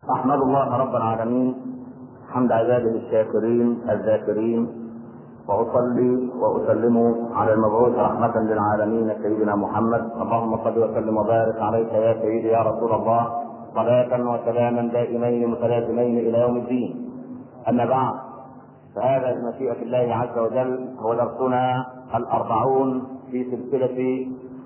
احمد الله رب العالمين حمد عباده الشاكرين الذاكرين واصلي واسلم على المبعوث رحمه للعالمين سيدنا محمد اللهم صل وسلم وبارك عليك يا سيدي يا رسول الله صلاة وسلاما دائمين متلازمين الى يوم الدين اما بعد فهذا بمشيئة الله عز وجل هو درسنا الأربعون في سلسلة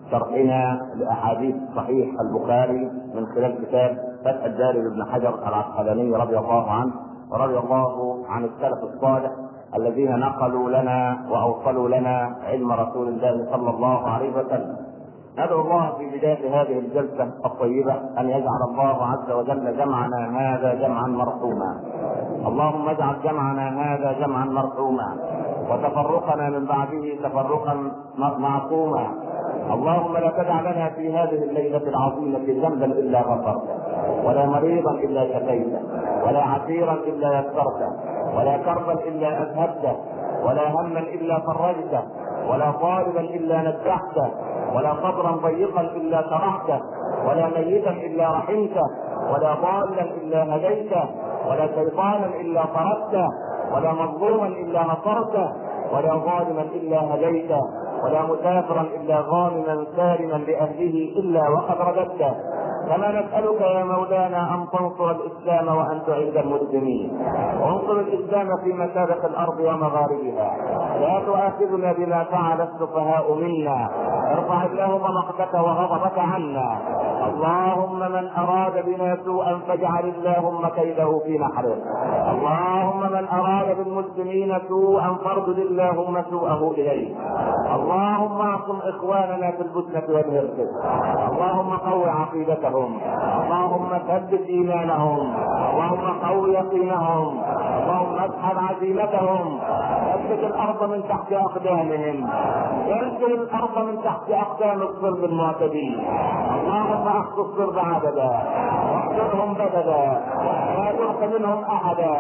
شرحنا لأحاديث صحيح البخاري من خلال كتاب فتح الدار لابن حجر العسقلاني رضي الله عنه ورضي الله عن السلف الصالح الذين نقلوا لنا وأوصلوا لنا علم رسول الله صلى الله عليه وسلم ندعو الله في بداية هذه الجلسة الطيبة أن يجعل الله عز وجل جمعنا هذا جمعا مرحوما اللهم اجعل جمعنا هذا جمعا مرحوما وتفرقنا من بعده تفرقا معصوما اللهم لا تدع لنا في هذه الليلة العظيمة ذنبا إلا غفرته ولا مريضا إلا شفيته ولا عسيرا إلا يسرته ولا كربا إلا أذهبته ولا هما إلا فرجته ولا طالبا إلا نجحته ولا قبرا ضيقا الا شرحته ولا ميتا الا رحمته ولا ضالا الا هديته ولا شيطانا الا طردته ولا مظلوما الا نصرته ولا ظالما الا هديته ولا مسافرا الا غانما سالما لاهله الا وقد رددته كما نسألك يا مولانا أن تنصر الإسلام وأن تعز المسلمين وانصر الإسلام في مشارق الأرض ومغاربها لا تؤاخذنا بما فعل السفهاء منا ارفع اللهم مقتك وغضبك عنا اللهم من أراد بنا سوءا فاجعل اللهم كيده في نحره اللهم من أراد بالمسلمين سوءا فاردد اللهم سوءه إليه اللهم اعصم إخواننا في البسنة والهرس اللهم قو عقيدتهم اللهم ثبت إيمانهم اللهم قو يقينهم اللهم اسحب عزيمتهم اثبت الارض من تحت اقدامهم انزل الارض من تحت اقدام الصرب المعتدين اللهم اخذ الصرب عددا واحشرهم بددا لا تلق منهم احدا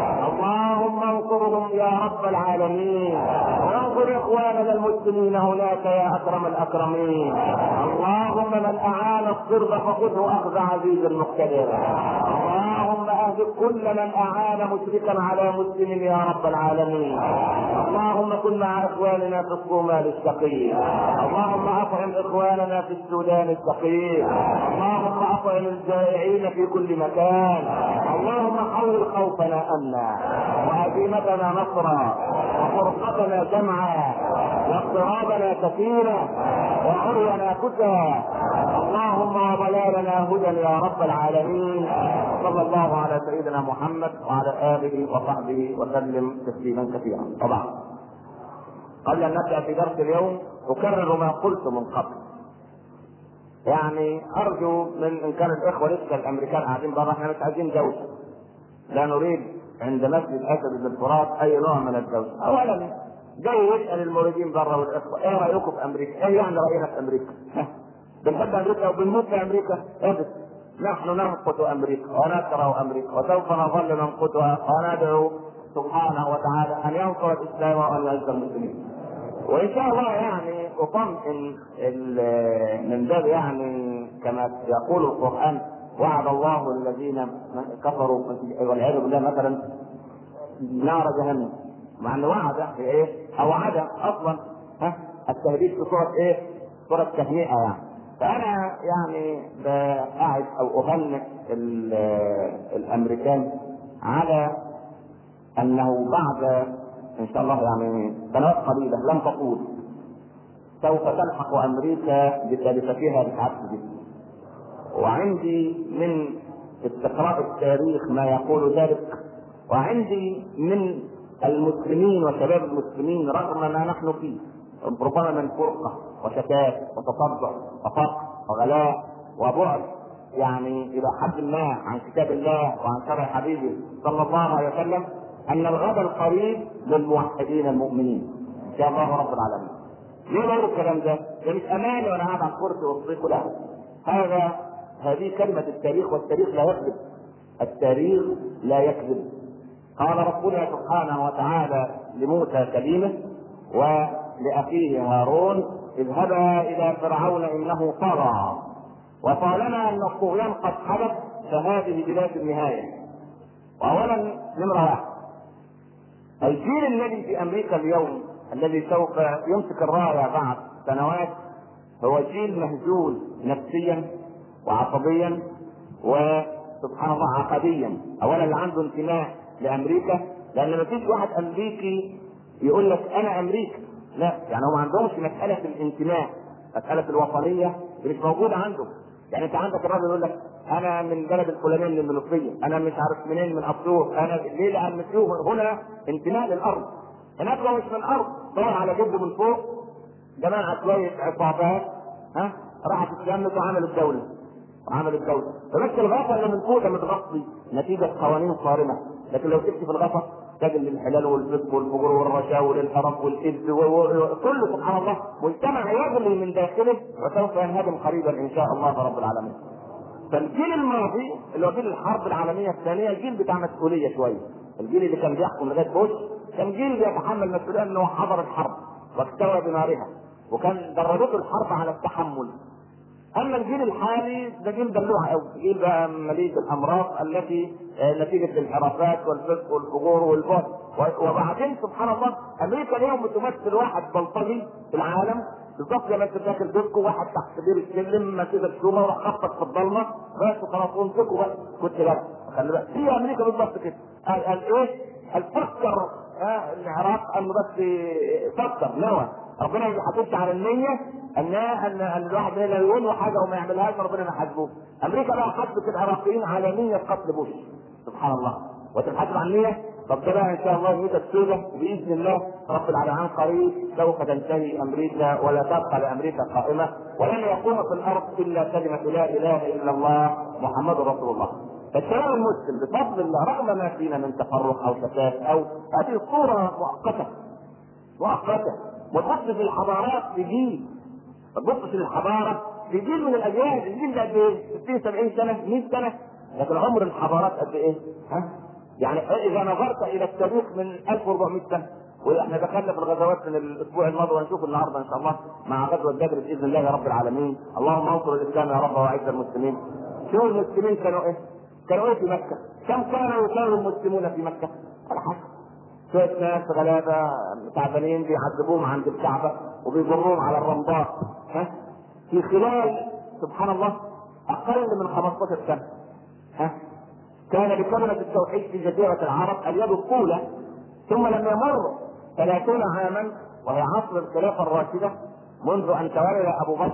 اللهم انصرهم يا رب العالمين وانصر اخواننا المسلمين هناك يا اكرم الاكرمين اللهم من اعان الصرب فخذه اخذ عزيز مقتدر اللهم اهلك كل من اعان مشركا على مسلم يا رب العالمين اللهم كن مع اخواننا في الصومال الشقيق اللهم اطعم اخواننا في السودان الشقيق اللهم اطعم الجائعين في كل مكان اللهم حول خوفنا امنا وهزيمتنا نصرا وفرقتنا جمعا واضطرابنا كثيرا وعرينا كتى اللهم وضلالنا هدى يا رب العالمين صلى الله على سيدنا محمد وعلى اله وصحبه وسلم تسليما كثيرا طبعا قبل ان نبدا في درس اليوم اكرر ما قلت من قبل يعني ارجو من ان كان الاخوه لسه الامريكان قاعدين بره احنا مش عايزين جوشه لا نريد عند مسجد اسد بن الفرات اي نوع من الجوشه اولا جاي يسال المريدين بره والاخوه ايه رايكم في امريكا؟ ايه يعني راينا في امريكا؟ بنحب امريكا وبنموت في امريكا؟ ابدا نحن نمقت امريكا ونكره امريكا وسوف نظل نمقتها وندعو سبحانه وتعالى ان ينصر الاسلام وان يعز المسلمين. وان شاء الله يعني اطمئن من باب يعني كما يقول القران وعد الله الذين كفروا والعياذ بالله مثلا نار جهنم مع انه وعد في ايه؟ او وعد اصلا ها التهديد في صوره ايه؟ صوره تهنئه يعني. فانا يعني قاعد او اهنئ الامريكان على انه بعد ان شاء الله يعني سنوات قليله لم تطول سوف تلحق امريكا بثالثتها بالعكس دي وعندي من استقراء التاريخ ما يقول ذلك وعندي من المسلمين وشباب المسلمين رغم ما نحن فيه ربما من فرقه وشتات وتصدع وفقر وغلاء وبعد يعني الى حد ما عن كتاب الله وعن شرع حبيبه صلى الله عليه وسلم ان الغد القريب للموحدين المؤمنين ان شاء الله رب العالمين. ليه بقول الكلام ده؟ ده مش اماني وانا قاعد على الكرسي واصدقه لا هذا هذه كلمه التاريخ والتاريخ لا يكذب. التاريخ لا يكذب. قال ربنا سبحانه وتعالى لموسى كليمه ولأخيه هارون اذهبا إلى فرعون إنه طغى وطالما أن الطغيان قد حدث فهذه بلاد النهايه واولا نمره واحد الجيل الذي في امريكا اليوم الذي سوف يمسك الرايه بعد سنوات هو جيل مهزول نفسيا وعصبيا وسبحان الله عقديا اولا اللي عنده انتماء لامريكا لان ما فيش واحد امريكي يقول لك انا امريكا لا يعني هم ما عندهمش مساله الانتماء مساله الوطنيه مش موجوده عندهم يعني انت عندك الراجل يقول لك انا من بلد الفلانيه من المنوفيه انا مش عارف منين من اسيوط انا ليه لان هنا انتماء للارض هناك لو مش من الارض دور على جده من فوق جماعه شويه عصابات ها راحت اتجمد وعملت دوله وعملت دوله فبس الغطا اللي من فوق ده متغطي نتيجه قوانين صارمه لكن لو سبت في الغطا تجد الانحلال والفسق والفجور والرشاوى والانحراف والكذب وكله سبحان الله مجتمع يغلي من داخله وسوف ينهدم قريبا ان شاء الله رب العالمين. فالجيل الماضي اللي هو جيل الحرب العالميه الثانيه جيل بتاع مسؤوليه شويه. الجيل اللي كان بيحكم لغايه بوش كان جيل بيتحمل مسؤوليه انه حضر الحرب واكتوى بنارها وكان درجته الحرب على التحمل اما الجيل الحالي ده جيل دلوع قوي جيل بقى مليء بالامراض التي نتيجه الانحرافات والفسق والفجور والبعد وبعدين سبحان الله امريكا اليوم بتمثل واحد بلطجي في العالم بالظبط زي ما انت داخل بيتكم واحد تحت بير السلم ماسك الشومه وراح خبط في الضلمه بس وخلاص وامسكوا بقى كنت بقى خلي بالك هي امريكا بالظبط كده قال ايه؟ قال فكر العراق انه بس فكر نوى ربنا ما بيحاسبش على النية ان ان ان الواحد لا يقول حاجه وما يعملهاش ربنا ما يحاسبه. امريكا بقى حاسبت العراقيين على نية قتل بوش. سبحان الله. وتتحاسب على النية طب ده بقى ان شاء الله نية السوداء باذن الله رب العالمين قريب سوف تنتهي امريكا ولا تبقى لامريكا قائمه ولن يقوم في الارض الا كلمه لا اله الا الله محمد رسول الله. فالشباب المسلم بفضل الله رغم ما فينا من تفرق او شتات او هذه الصوره مؤقته مؤقته وتبص في الحضارات في جيل تبص في الحضاره في جيل من الاجيال الجيل ده قد ايه؟ 60 70 سنه 100 سنه لكن عمر الحضارات قد ايه؟ ها؟ يعني اذا نظرت الى التاريخ من 1400 سنه واحنا دخلنا في الغزوات من الاسبوع الماضي وهنشوف النهارده ان شاء الله مع غزوه بدر باذن الله يا رب العالمين، اللهم انصر الاسلام يا رب واعز المسلمين. شوف المسلمين كانوا ايه؟ كانوا ايه في مكه؟ كم كانوا يساوي المسلمون في مكه؟ ولا حاجه. شويه ناس غلابه تعبانين بيعذبوهم عند الكعبه وبيجروهم على الرمضاء ها في خلال سبحان الله اقل من 15 سنه ها كان بكلمه التوحيد في جزيره العرب اليد الطولى ثم لم يمر 30 عاما وهي عصر الخلافه الراشده منذ ان تولى ابو بكر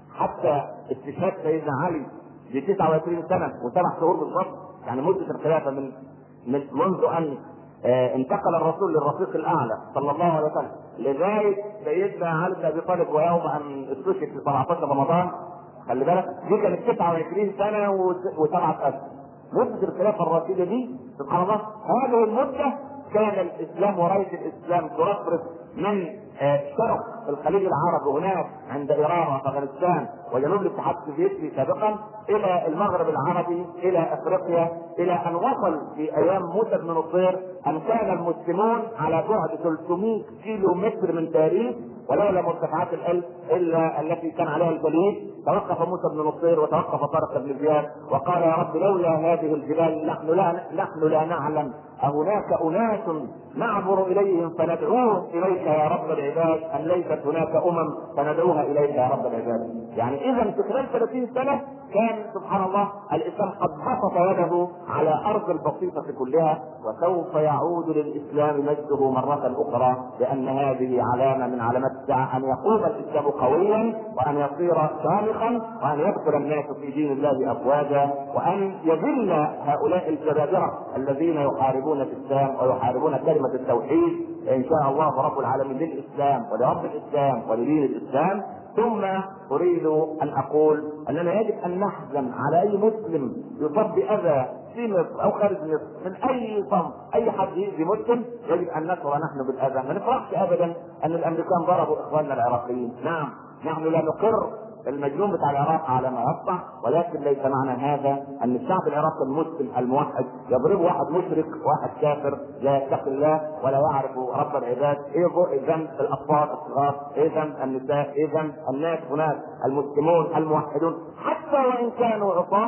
حتى استشهاد سيدنا علي ب 29 سنه وسبع شهور بالضبط يعني مده الخلافه من من منذ ان انتقل الرسول للرفيق الاعلى صلى الله عليه وسلم لغايه سيدنا علي بن ابي طالب ويوم ان استشهد في 17 رمضان خلي بالك دي كانت 29 سنه وسبعه اشهر مده الخلافه الراشده دي سبحان الله هذه المده كان الاسلام ورايه الاسلام ترفرف من شرق الخليج العربي هناك عند ايران وافغانستان وجنوب الاتحاد السوفيتي سابقا الى المغرب العربي الى افريقيا الى ان وصل في ايام موسى بن نصير ان كان المسلمون على بعد 300 كيلو متر من باريس ولولا مرتفعات الألف الا التي كان عليها الجليد توقف موسى بن نصير وتوقف طارق بن زياد وقال يا رب لولا هذه الجبال نحن لا نحن لا نعلم أهناك أناس نعبر إليهم فندعوهم إليك يا رب العباد أم ليست هناك أمم فندعوها إليك يا رب العباد يعني إذا في خلال 30 سنة كان سبحان الله الإسلام قد بسط يده على أرض البسيطة كلها وسوف يعود للإسلام مجده مرة أخرى لأن هذه علامة من علامات الساعة أن يقوم الإسلام قويا وأن يصير شامخا وأن يدخل الناس في دين الله أفواجا وأن يذل هؤلاء الجبابرة الذين يحاربون الإسلام ويحاربون كلمة التوحيد إن شاء الله رب العالمين للإسلام ولرب الإسلام ولدين الإسلام ثم اريد ان اقول اننا يجب ان نحزن على اي مسلم يصاب باذى في مصر او خارج مصر من اي صنف اي حد يؤذي مسلم يجب ان نشعر نحن بالاذى ما نفرحش ابدا ان الامريكان ضربوا اخواننا العراقيين نعم نحن لا نقر المجنون بتاع العراق على ما يصنع ولكن ليس معنى هذا ان الشعب العراقي المسلم الموحد يضرب واحد مشرك واحد كافر لا يتقي الله ولا يعرف رب العباد ايه ذنب الاطفال الصغار ايه ذنب النساء ايه ذنب الناس هناك المسلمون الموحدون حتى وان كانوا عصاه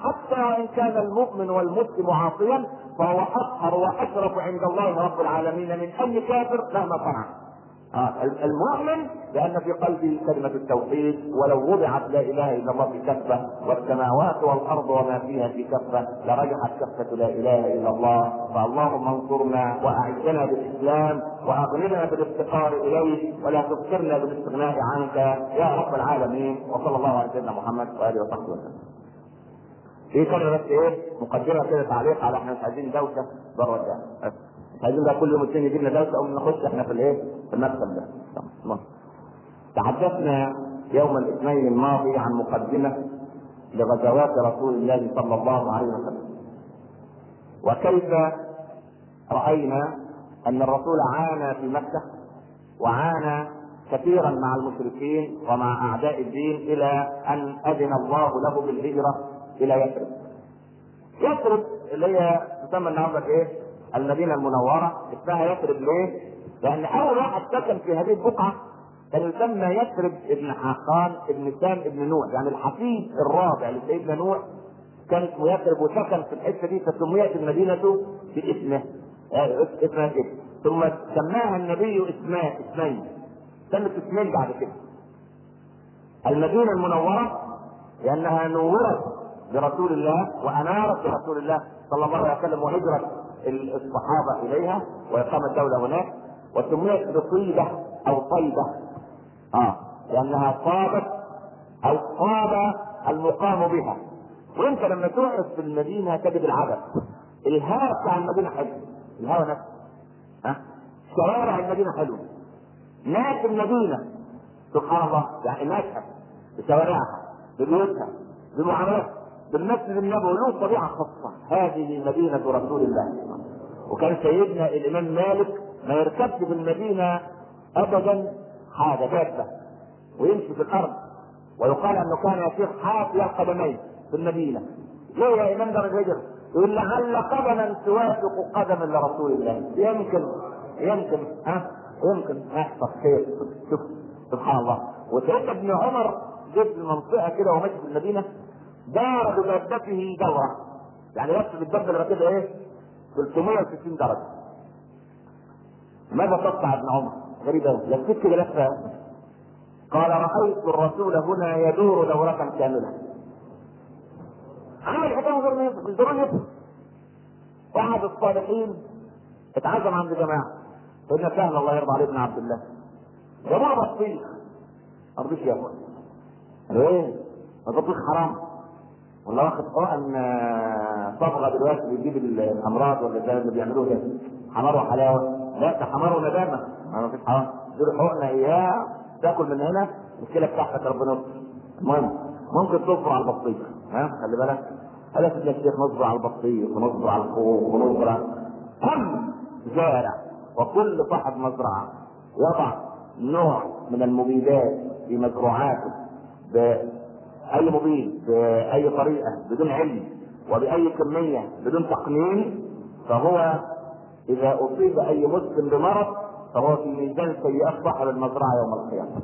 حتى وان كان المؤمن والمسلم عاصيا فهو اطهر واشرف عند الله رب العالمين من اي كافر مهما صنع آه المؤمن لان في قلبه كلمه التوحيد ولو وضعت لا اله الا الله في كفه والسماوات والارض وما فيها في كفه لرجحت كفه لا اله الا الله فاللهم انصرنا واعزنا بالاسلام واغننا بالافتقار اليك ولا تذكرنا بالاستغناء عنك يا رب العالمين وصلى الله على سيدنا محمد واله وصحبه وسلم. في كلمه بس ايه مقدمه كده تعليق على احنا مش عايزين دوشه بره الجامع مش عايزين بقى كل يوم التاني يجيب لنا دوشه او نخش احنا في الايه في المكتب ده تحدثنا يوم الاثنين الماضي عن مقدمه لغزوات رسول الله صلى الله عليه وسلم وكيف راينا ان الرسول عانى في مكه وعانى كثيرا مع المشركين ومع اعداء الدين الى ان اذن الله له بالهجره الى يثرب. يثرب اللي هي تسمى النهارده ايه؟ المدينه المنوره اسمها يثرب ليه؟ لان اول واحد سكن في هذه البقعه كان يسمى يثرب ابن حقان ابن سام ابن نوح يعني الحفيد الرابع لسيدنا نوح كان اسمه يثرب وسكن في الحته دي فسميت المدينه باسمه اسمها كده ثم سماها النبي اسماء اسمين سمت اسمين بعد كده المدينه المنوره لانها نورت برسول الله وانارت برسول الله صلى الله عليه وسلم وهجره الصحابه اليها واقامه الدوله هناك وسميت بطيبه او طيبه اه لانها طابت او طاب المقام بها وانت لما تعرف في المدينه تجد العدد الهواء بتاع المدينه حلو الهواء نفسه ها شوارع المدينه حلوه ناس المدينه سبحان الله يعني ناسها بشوارعها ببيوتها بمعاملاتها بالمسجد النبوي له طبيعه خاصه هذه مدينه رسول الله وكان سيدنا الامام مالك ما يركبش في المدينه ابدا حاجه دابه ويمشي في الارض ويقال انه كان يسير حافي القدمين في المدينه ليه يا امام دار الهجر يقول لعل قدما توافق قدما لرسول الله يمكن يمكن ها يمكن يحصل خير شوف سبحان الله وسيدنا ابن عمر جه في المنطقه كده وماشي في المدينه دار بدابته دوره يعني لف بالدبه اللي كده ايه 360 درجه ماذا تصنع ابن عمر؟ غريب قوي لفيت كده لفه قال رايت الرسول هنا يدور دوره كامله عمل حكايه من دور يفهم واحد الصالحين اتعزم عند جماعه سيدنا سهل الله يرضى عليه ابن عبد الله جابوا له بطيخ ما رضيش ياكل قال ايه؟ البطيخ حرام ولا واخد حقن صبغه دلوقتي بيجيب الامراض ولا زي اللي بيعملوه ده حمار وحلاوه لا ده حمار وندامه ما فيش حرام دول حقنه اياه تاكل من هنا المشكله بتاعتك ربنا يستر المهم ممكن تصبر على البطيخ ها خلي بالك هذا سيدنا الشيخ نصبر على البطيخ ونصبر على الخوخ ونصبر كل زارع وكل صاحب مزرعه يضع نوع من المبيدات في مزروعاته بأي مبيد بأي طريقة بدون علم وبأي كمية بدون تقنين فهو إذا أصيب أي مسلم بمرض فهو في ميزان سيئات صاحب المزرعة يوم القيامة.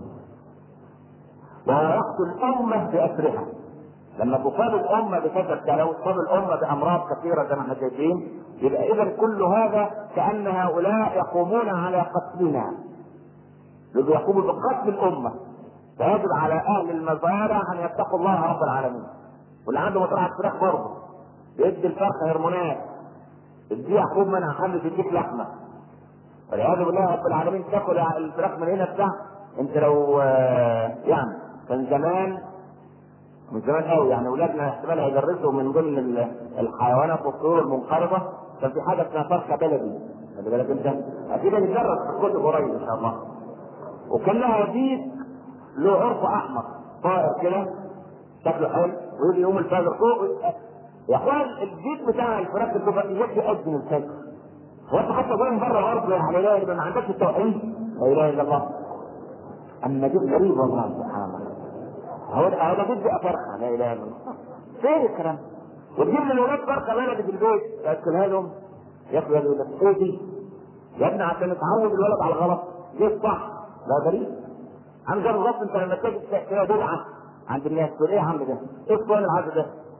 وهو يقتل الأمة بأسرها. لما تصاب الأمة بكذا لو تصاب الأمة بأمراض كثيرة زي ما احنا شايفين يبقى إذا كل هذا كأن هؤلاء يقومون على قتلنا. يقوموا بقتل الأمة. فيجب على أهل المزارع أن يتقوا الله رب العالمين. واللي عنده مزرعة فراخ برضه بيدي الفرخ هرمونات اديها حبوب منها خلي تديك لحمه والعياذ بالله رب العالمين تاكل الفراخ من هنا بتاع انت لو يعني كان زمان من زمان قوي يعني اولادنا احتمال هيدرسوا من ضمن الحيوانات والطيور المنقرضه كان في حاجه اسمها فرخه بلدي خلي بالك انت اكيد هنتدرس في الكتب قريب ان شاء الله وكان لها ديك له عرف احمر طائر كده شكله حلو ويجي يوم الفجر فوق يا اخوان الجيب بتاع الفراخ بتبقى يجي قد من الفجر هو انت حتى جاي من بره برضه يعني لا يبقى ما عندكش التوحيد لا اله الا الله اما جيب غريب والله سبحان الله هو هو ده جيب فرخه لا اله الا الله فين الكلام وتجيب للولاد فرخه بلدي في البيت تاكلها لهم ياكلوا يقول لك ايه دي؟ يا ابني عشان يتعود الولد على الغلط دي صح لا غريب عم جاب الغلط انت لما تجي كده بدعه عند الناس تقول ايه يا عم ده؟ ايه السؤال العادي ده؟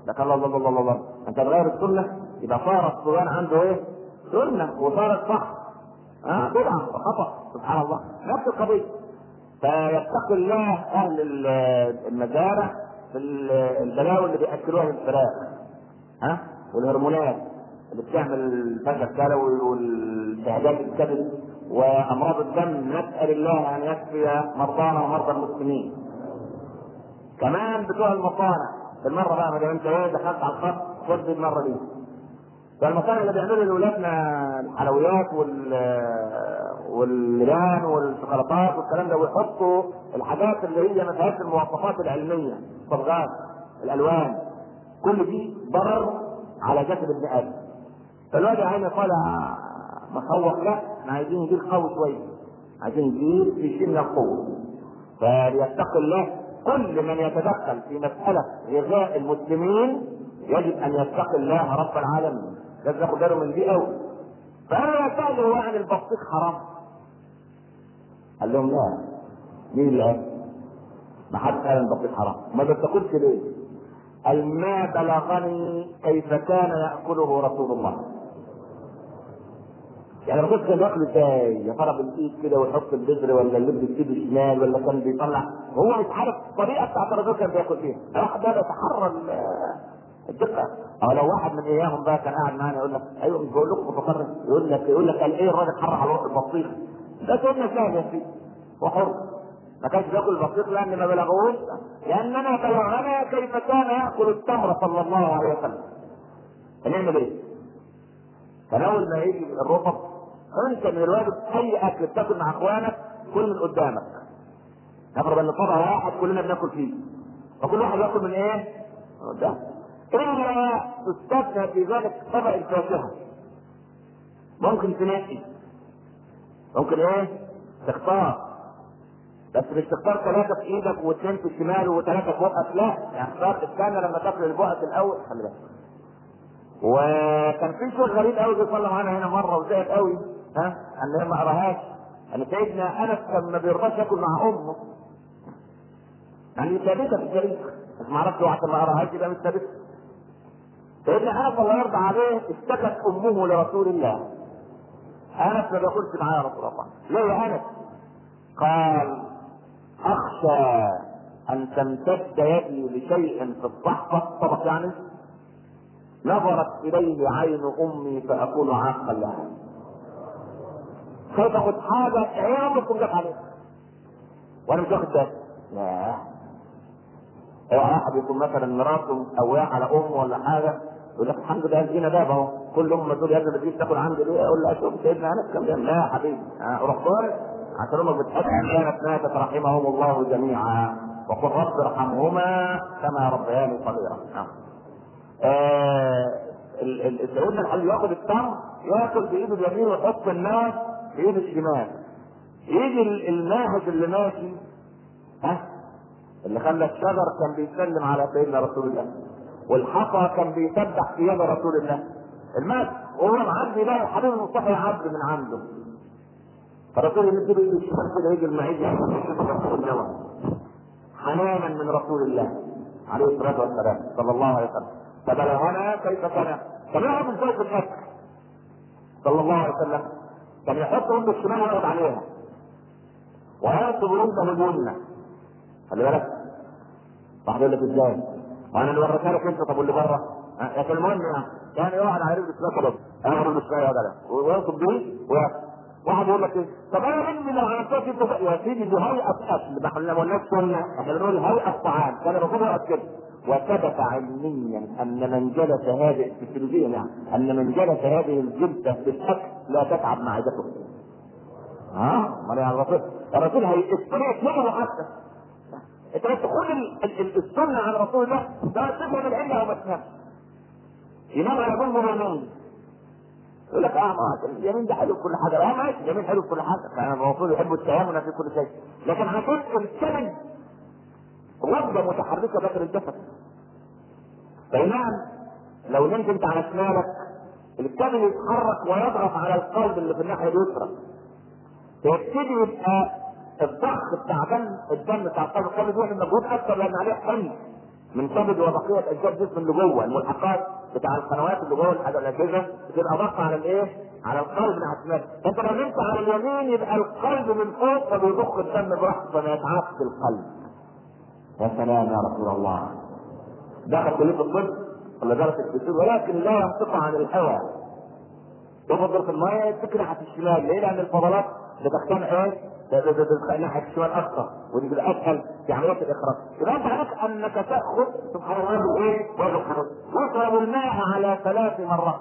لك الله الله الله الله, الله. انت تغير السنه يبقى صار الصبيان عنده ايه؟ سنه وصارت صح اه بدعه وخطا سبحان الله نفس القضيه فيتقي الله اهل المزارع في البلاوي اللي بياكلوها للفراخ ها والهرمونات اللي بتعمل الفشل الكلوي والشهادات الكبد وامراض الدم نسال الله ان يشفي مرضانا ومرضى المسلمين كمان بتوع المصانع المره بقى ما انت ايه دخلت على الخط خد المره دي فالمصانع اللي بيعملوا لاولادنا الحلويات وال واللبان والشوكولاتات والكلام ده ويحطوا الحاجات اللي هي ما فيهاش المواصفات العلميه الصبغات الالوان كل دي ضرر على جسد ابن ادم فالواد يا عيني طالع مخوخ لا احنا عايزين نجيب قوي شويه عايزين نجيب في شيء من القوه فليتقي الله كل من يتدخل في مسألة غذاء المسلمين يجب أن يتقي الله رب العالمين لازم ياخد باله من دي قوي فأنا سأله عن البطيخ حرام قال لهم لا مين اللي قال؟ ما حد قال البطيخ حرام ما بتاكلش ليه؟ قال ما بلغني كيف كان ياكله رسول الله يعني الرسول كان ياكل ازاي؟ يا ترى بالايد كده ويحط البذر ولا اللب بايده الشمال ولا كان بيطلع هو مش عارف الطريقه بتاعت الرسول كان بياكل فيها راح ده بيتحرى الدقه او لو واحد من اياهم بقى كان قاعد معانا يقول لك ايوه مش بقول لكم متفرج يقول لك يقول لك قال ايه الراجل حرى على وقت البطيخ ده سنه سهله يا سيدي وحر ما كانش بياكل البطيخ لان ما بلغوش لاننا بلغنا كيف كان ياكل التمر صلى الله عليه وسلم هنعمل ايه؟ فاول ما يجي الرطب انت من الواجب اي اكل بتاكل مع اخوانك كل من قدامك نفرض ان طبق واحد كلنا بناكل فيه فكل واحد ياكل من ايه؟ قدام الا تستثنى في ذلك طبق الفاكهه ممكن تنقي ممكن ايه؟ تختار بس مش تختار ثلاثة في ايدك واثنين في الشمال وثلاثة في بقك لا يعني اختار استنى لما تاكل البقك الاول خلي بالك وكان في شيء غريب قوي بيصلى معانا هنا مره وزهق قوي ها ان هي ما قراهاش ان سيدنا انس كان ما بيرضاش ياكل مع امه يعني ثابته في التاريخ بس ما اعرفش عشان ما قراهاش يبقى مش ثابته سيدنا انس الله يرضى عليه اشتكت امه لرسول الله انس ما بياكلش معايا يا رسول الله ليه يا انس؟ قال اخشى ان تمتد يدي لشيء في الصحفه طبق يعني نظرت اليه عين امي فاكون عاقا لها خايف اخد حاجه عيالكم جت عليها وانا مش واخد بالي لا واحد يكون مثلا مراته قويه على امه ولا حاجه يقول لك الحمد لله جينا باب اهو كل ام تقول يا ابني بتجيب تاكل عندي ليه؟ اقول لها شوف سيدنا انس كم بيعمل لا يا حبيبي روح ضارب عشان امك بتحب كانت ماتت رحمهم الله جميعا وقل رب ارحمهما كما ربياني صغيرا آه سيدنا الحبيب ياخد التمر ياكل بايده اليمين ويحط النار بايده الشمال يجي الماهج اللي ماشي ها اللي خلى الشجر كان بيسلم على سيدنا رسول الله والحصى كان بيسبح في يد رسول الله الماس وهو معدي بقى الحبيب المصطفى يعدي من عنده فرسول الله يجي ايده الشمال كده يجي المعيد حنانا من رسول الله عليه الصلاه والسلام صلى الله عليه وسلم فبلغنا كيف كان كان يقعد من فوق الاكل صلى الله عليه وسلم كان يحط رمز الشمال ويقعد عليها وينصب رمزه اليمنى خلي بالك واحد يقول لك ازاي؟ وانا اللي وريتها لك انت طب واللي بره لكن المهم يعني يعني يقعد على رجل الشمال خلاص انا رجل الشمال يقعد عليها وينصب بيه وياكل واحد يقول لك ايه؟ طب انا مني لو عملتها انت يا سيدي دي هيئه اكل ما احنا ما قلناش سنه احنا بنقول هيئه طعام كان الرسول يقعد كده وثبت علميا ان من جلس هذه في التلفزيون يعني ان من جلس هذه الجلسه بالاكل لا تتعب معدته. ها؟ امال يعني الرسول الرسول هيستريح يومه حتى. انت بس خد السنه عن رسول الله ده تفهم العله او ما تفهمش. امام يقول مؤمنين يقول لك اه ما اليمين ده حلو في كل حاجه اه ماشي اليمين حلو في كل حاجه يعني المفروض يحبوا التيامن في كل شيء لكن عشان السند وجبه متحركه داخل الجسد فنعم لو نمت انت على شمالك الكبد يتحرك ويضغط على القلب اللي في الناحيه اليسرى يبتدي يبقى الضغط بتاع دم الدم بتاع القلب القلب يروح المجهود اكثر لان عليه حمل من كبد وبقيه اجزاء الجسم اللي جوه الملحقات بتاع القنوات اللي جوه الحاجه الاجهزه بتبقى ضغط على الايه؟ على القلب من الشمال انت لو نمت على اليمين يبقى القلب من فوق فبيضخ الدم براحته فما يتعبش القلب يا سلام يا رسول الله دخل كليه الطب ولا درس الدكتور ولكن لا ينطق عن الهوى يفضل في الماء يتكل ناحيه الشمال ليه؟ لان الفضلات بتختنق ايه؟ ناحيه الشمال اكثر ودي بالاسهل في عمليه الاخراج يبقى انت عليك انك تاخذ سبحان الله ايه؟ وجه تشرب الماء على ثلاث مرات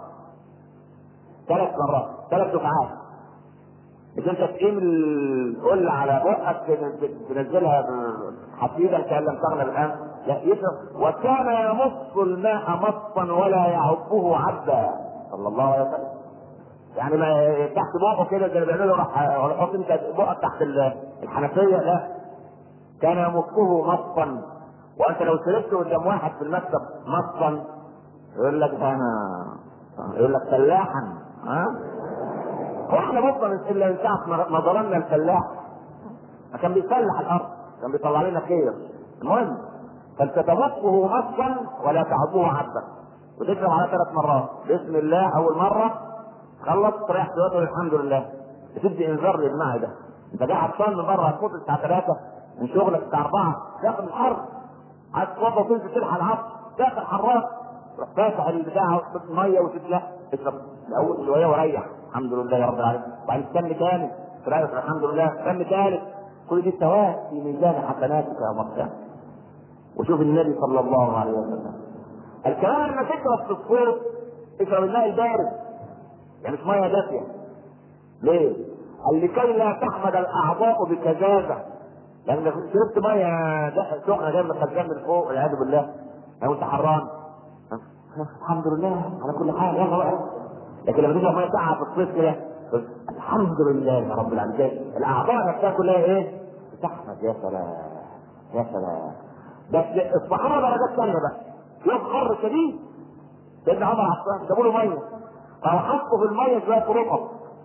ثلاث مرات ثلاث دفعات مش انت تقيم القل على بقك تنزلها حفيدا كان لم تغلب الان لا يشرب وكان يمص الماء مصا ولا يعبه عبا صلى الله عليه وسلم يعني ما تحت بقه كده زي ما بيعملوا راح ولا حط انت بقك تحت الحنفيه لا كان يمصه مصا وانت لو شربت قدام واحد في المكتب مصا يقول لك انا يقول لك فلاحا ها واحنا مصا الا من ساعه ما ظلمنا الفلاح كان بيفلح الارض كان بيطلع لنا خير المهم فلتتمصه مصا ولا تعبوه عبا وتشرب على ثلاث مرات بسم الله اول مره خلص تريح تقول الحمد لله بتدي انذار للمعده انت جاي عطشان من بره هتفوت الساعه 3 من شغلك الساعه 4 داخل الحر عايز تتوضا وتنزل تلحق العصر داخل حراق تروح فاتح البتاع وتحط ميه وتتلا اشرب الاول شويه وريح الحمد لله يا رب العالمين وبعدين تستنى تاني تريح الحمد لله تستنى ثالث كل دي ثواب في ميزان حسناتك يا مصر وشوف النبي صلى الله عليه وسلم الكلام لما تشرب في الصوت اشرب الماء البارد يعني مش ميه دافيه ليه؟ قال لكي لا تحمد الاعضاء بكذابه لان لو شربت ميه سخنه جايه من الخزان من فوق والعياذ بالله لو انت حران الحمد لله على كل حال يلا بقى لكن لما تشرب ميه ساقعه في الصيف كده الحمد لله يا رب العالمين الاعضاء نفسها كلها ايه؟ تحمد يا سلام يا سلام بس الصحابه درجات ثانيه بقى يوم حر شديد سيدنا عمر عطان جابوا له ميه فحطوا في الميه شويه رطب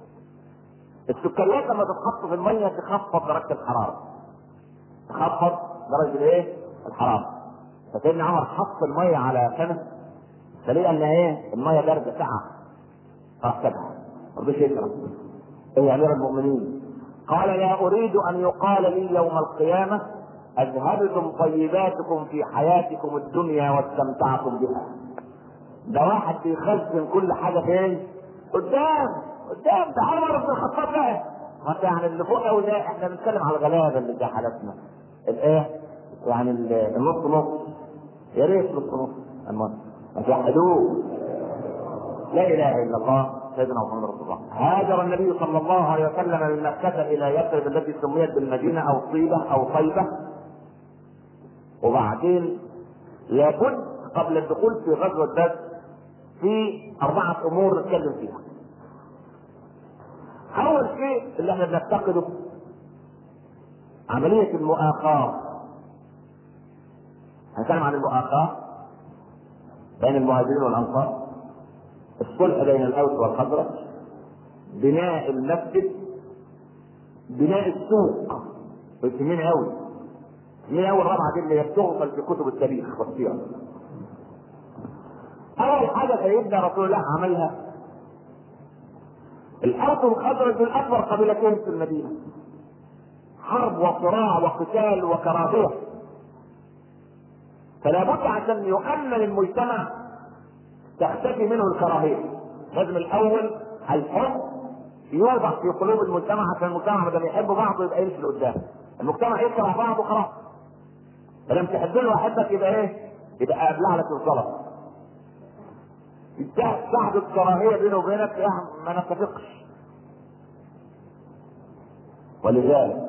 السكريات لما تتحط في الميه تخفض درجه الحراره تخفض درجه الايه؟ الحراره فسيدنا عمر حط الميه على فمه فلقى ان ايه؟ الميه بارده ساعه راح سابها ما رضيش يشرب ايه يا امير المؤمنين قال لا اريد ان يقال لي يوم القيامه اذهبتم طيباتكم في حياتكم الدنيا واستمتعتم بها ده واحد بيخزن كل حاجه فين؟ قدام قدام ده عمر بن الخطاب بقى ما انت يعني اللي فوق قوي ده احنا بنتكلم على الغلابه اللي زي حالتنا الايه؟ يعني النص نص يا ريت نص نص المهم ما توحدوه لا اله الا الله سيدنا محمد رسول الله هاجر النبي صلى الله عليه وسلم من مكة إلى يثرب التي سميت بالمدينة أو طيبة أو طيبة وبعدين لابد قبل الدخول في غزوة بدر في أربعة أمور نتكلم فيها. أول شيء اللي احنا بنفتقده عملية المؤاخاة. هنتكلم عن المؤاخاة بين المهاجرين والأنصار. الصلح بين الأوس والخزرج. بناء المسجد. بناء السوق. مهمين قوي. من أول رابعة دي اللي هي بتغفل في كتب التاريخ والسيرة. اول حاجه سيدنا رسول الله عملها الارض الخضراء دول اكبر قبيلتين في المدينه حرب وصراع وقتال وكراهيه فلا بد عشان يؤمن المجتمع تختفي منه الكراهيه لازم الاول الحب يوضع في قلوب المجتمع عشان المجتمع ما دام يحب بعضه يبقى يمشي لقدام المجتمع يكره بعضه خلاص ما دام تحب له واحدك يبقى ايه؟ يبقى ابلع لك الغلط تحدث كراهيه بينه وبينك يا ما نتفقش ولذلك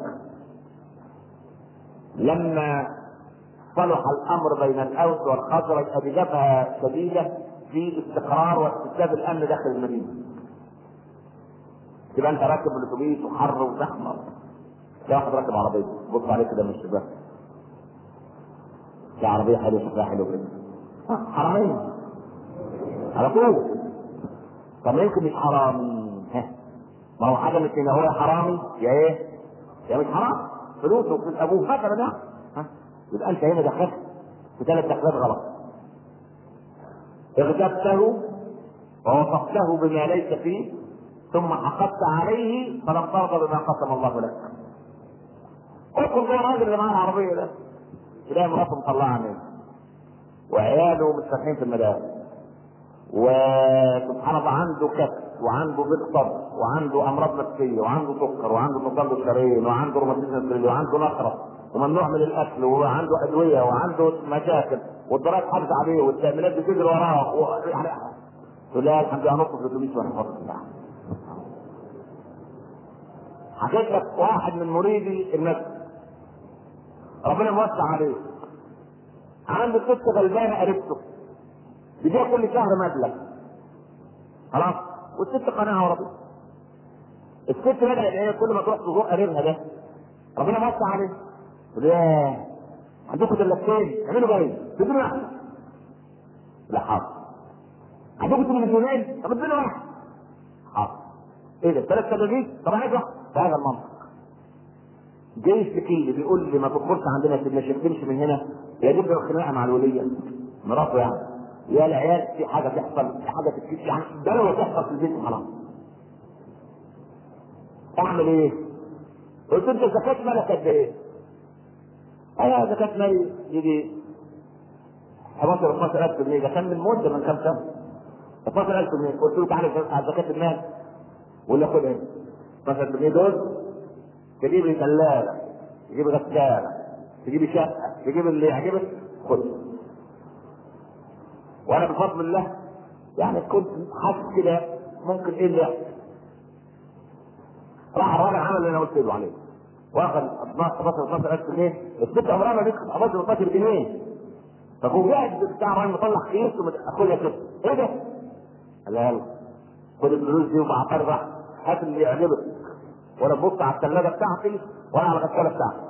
لما صلح الامر بين الاوس والخزرج ابجبهه شديده في استقرار واستتباب الامن داخل المدينه تبقى انت راكب الاتوبيس وحر وزحمه لا واحد راكب عربيه بص عليه كده من الشباك لا عربيه حلوه شكلها حلو كده حراميه على طول طب ما يمكن مش حرامي ها ما هو حاجه مثل ما هو حرامي يا ايه؟ يا مش حرام فلوسه وفلوس ابوه مثلا يعني ها يبقى انت هنا دخلت في ثلاث تحليلات غلط اغتبته ووصفته بما ليس فيه ثم حقدت عليه فلم ترضى بما قسم الله لك ادخل جوه الراجل اللي معاه العربيه ده تلاقي مراته مطلعه منه وعياله متفتحين في المدارس وسبحان الله عنده كسر وعنده ضيق صدر وعنده امراض نفسيه وعنده سكر وعنده تصلب شرايين وعنده روماتيزم وعنده نقره وممنوع من الاكل وعنده ادويه وعنده مشاكل والضرائب حافظ عليه والتامينات بتجري وراه و... يعني تقول لا الحمد لله نقص في الاتوبيس وانا فاضي حكيت لك واحد من مريدي المسجد ربنا موسع عليه عنده ست غلبانه قريبته بيجيها كل شهر مبلغ خلاص والست قناعه ورضيت الست بدأت ايه كل ما تروح تزور قريبها ده ربنا موسع عليه تقول ياه عندكم دلتين اعملوا باين تديني واحد لا حاضر عندكم تلفزيونين طب اديني واحد حاضر ايه ده ثلاث تلفزيون طب عايز واحد بهذا المنطق جاي الشكيل بيقول لي ما تدخلش عندنا سيدنا الشيخ تمشي من هنا يجيب له خناقه مع الوليه مراته يعني يا العيال في حاجه تحصل في حاجه تكتشف يعني بلوه تحصل في البيت خلاص اعمل ايه؟ قلت انت زكاة مالك قد ايه؟ انا زكاة مالي يجي 11 12000 جنيه ده كان من مده من كام سنه 12000 جنيه قلت له تعالى على زكاة المال ولا خد هنا 12000 جنيه دول تجيب لي ثلاجه تجيب غساله تجيب شقه تجيب اللي يعجبك خد وانا بفضل الله يعني كنت حاسس كده ممكن ايه اللي يحصل راح الراجل عمل اللي انا قلت له عليه واخد 12 12000 جنيه الست عمرها ما بيدخل 15 12 جنيه فهو قاعد بتاع الراجل مطلع خيط خد يا ست ايه ده؟ قال لها يلا خد الفلوس دي وبعترض هات اللي يعجبك ولا تبص على الثلاجه بتاعتي ولا على الغساله بتاعتي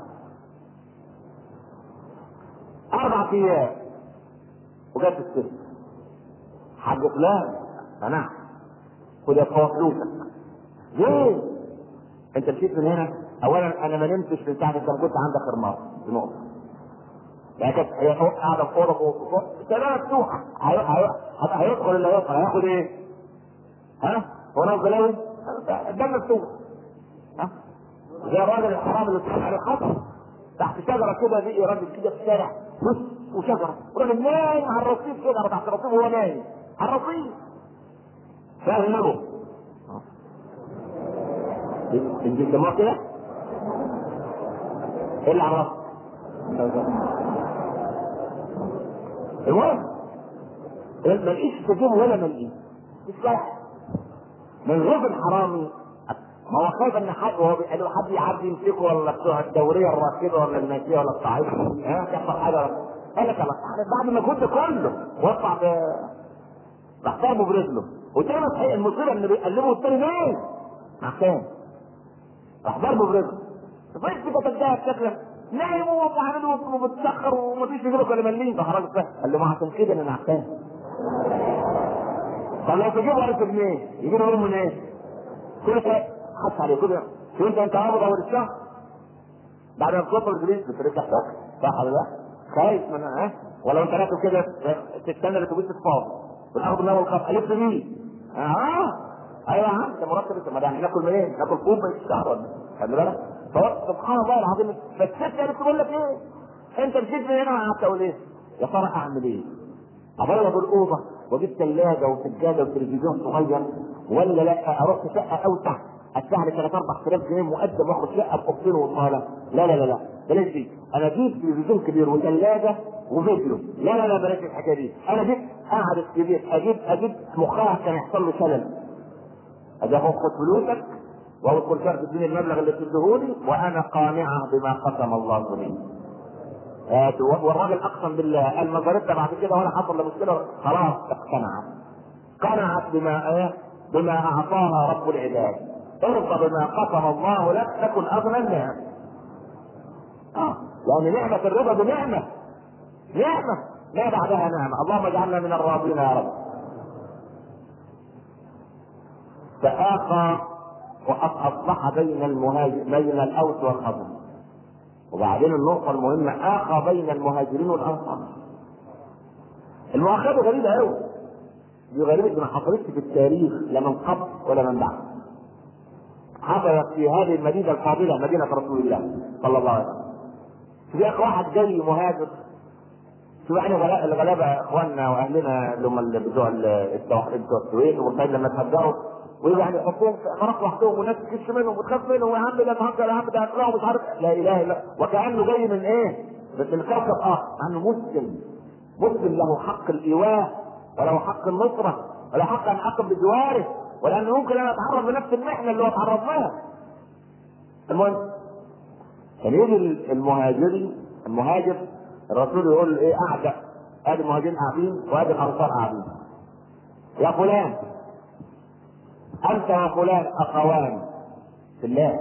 اربع ايام وجت الست حاج فلان منع خد يا اخويا فلوسك ليه؟ انت مشيت من هنا اولا انا ما نمتش من ساعه انت كنت عندك خرمار دي نقطه يعني كانت هي قاعده في اوضه فوق الثلاجه مفتوحه هيدخل اللي هيدخل هياخد ايه؟ ها؟ هو انا غلاوي؟ الدم مفتوح ها؟ زي الراجل الحرام اللي بتقول عليه خطر تحت شجره كده بقي راجل كده في الشارع بص وشجره وراجل نايم على الرصيف كده تحت الرصيف وهو نايم على الرصيف فاهم له انت بتسموها كده؟ ايه اللي عرفت؟ المهم ما لقيش سجون ولا ملقيه الصح من غير الحرامي ما هو خايف ان حد وهو قالوا حد يعدي يمسكه ولا بتوع الدوريه الراكده ولا الماشيه ولا الصعيد ها تحصل حاجه قال لك بعد ما كنت كله وقع ب راح ضربه برجله وتاني صحيح المصيبه ان بيقلبه التاني مين؟ عشان راح ضربه برجله فايش كده تديها شكله نايم وعامل ومتسخر ومفيش في جيبك ولا مليم راح الراجل قال له ما عشان كده انا عشان قال له تجيبه 1000 جنيه يجيبه منين من ايه؟ كل شيء حط عليه كده شو انت انت عامل اول الشهر بعد ما تظبط الفلوس بترجع تاكل صح ولا لا؟ خايف من ها ولو انت راكب كده تستنى الاتوبيس تتفاضل وتاخد من اول خط الف جنيه اه ايوه يا عم ده مرتب ما ده ناكل منين؟ ناكل فوق بقى الشهر ولا خلي بالك سبحان الله العظيم بس انت اللي بتقول لك ايه؟ انت مشيت من هنا وقعدت اقول ايه؟ يا ترى اعمل ايه؟ ابيض الاوضه واجيب ثلاجه وسجاده وتلفزيون صغير ولا لا اروح في شقه اوسع ادفع لي 3 4000 جنيه مقدم واخد شقه باوضتين وصاله لا لا لا لا بلاش دي انا اجيب تلفزيون كبير وثلاجه وفيديو لا لا لا بلاش الحكايه دي انا جبت قاعد كبير اجيب اجيب مخها كان يحصل له شلل اجي اخد فلوسك وهو كل شهر تديني المبلغ اللي تديهولي وانا قانعه بما قسم الله لي. والراجل اقسم بالله قال ما ضربت بعد كده ولا حصل له مشكله خلاص اقتنعت. قنعت بما ايه؟ بما اعطاها رب العباد. ارضى بما قسم الله لك تكن اغنى الناس. اه لان نعمه الرضا بنعمه. نعمه ما بعدها نعمه، اللهم اجعلنا من الراضين يا رب. فآخى وأصلح بين المهاجر بين الأوس والخزرج وبعدين النقطة المهمة آخى بين المهاجرين والأنصار المؤاخذه غريبه قوي دي غريبه ما حصلتش في التاريخ لا من قبل ولا من بعد حصلت في هذه المدينه الفاضله مدينه رسول الله صلى الله عليه وسلم في اخ واحد جاي مهاجر شو يعني غلا- الغلابه اخواننا واهلنا اللي هم اللي بتوع التوحيد بتوع السويد والمصايب لما تهجروا ويجوا يعني يحطوهم في امارات لوحدهم والناس تكش منهم وتخاف منهم ويا عم ده النهارده يا عم ده هتلاقوا مش عارف لا اله الا وكانه جاي من ايه؟ من كوكب اخر مع انه مسلم مسلم له حق الايواء وله حق النصره وله حق ان يحكم بجواره ولانه ممكن ان يتعرض لنفس المحنه اللي هو تعرض لها المهم كان يجي المهاجري المهاجر الرسول يقول ايه اعدى ادي المهاجرين قاعدين وادي الانصار قاعدين يا فلان انت وفلان اخوان في الله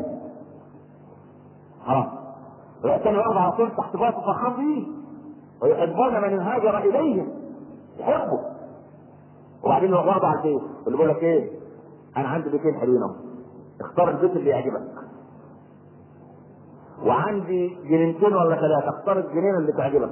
خلاص ويأتي واحد على طول تحت باطه فرحان بيه ويحبون من هاجر اليهم يحبوا وبعدين يقعدوا على البيت اللي بيقول لك ايه انا عندي بيتين حلوين اهو اختار البيت اللي يعجبك وعندي جنينتين ولا ثلاثة اختار الجنينة اللي تعجبك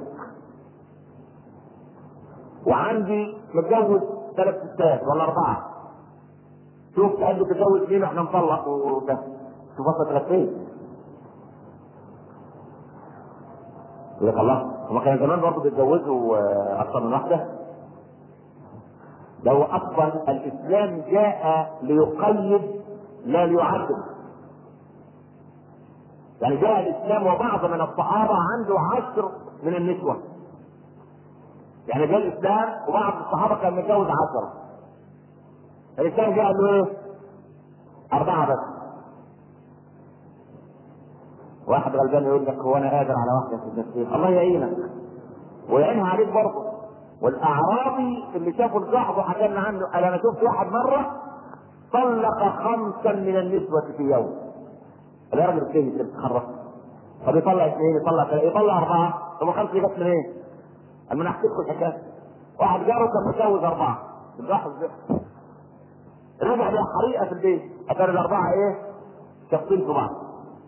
وعندي متجوز ثلاث ستات ولا أربعة شوف تحب تتجوز مين احنا نطلق وده شوف وصلت لك فين يقول لك الله هما كانوا زمان برضه بيتجوزوا آه، أكثر من واحدة ده هو أصلا الإسلام جاء ليقيد لا ليعدل يعني جاء الاسلام وبعض من الصحابه عنده عشر من النسوه يعني جاء الاسلام وبعض الصحابه كان متجوز عشره الاسلام جاء له ايه؟ اربعه بس واحد غلبان يقول لك هو انا قادر على واحده في النسيم الله يعينك ويعينها عليك برضه والاعرابي اللي شافه لصاحبه حكى لنا عنه قال انا شفت واحد مره طلق خمسا من النسوه في يوم الراجل الثاني اللي بتتخرج طب يطلع اثنين يطلع ثلاثه يطلع اربعه طب الخمسه دي جت منين؟ قال ما احكي لكم الحكايه واحد جاره كان متجوز اربعه راح الزفت رجع بقى حريقه في البيت اتاري الاربعه ايه؟ شاطين في بعض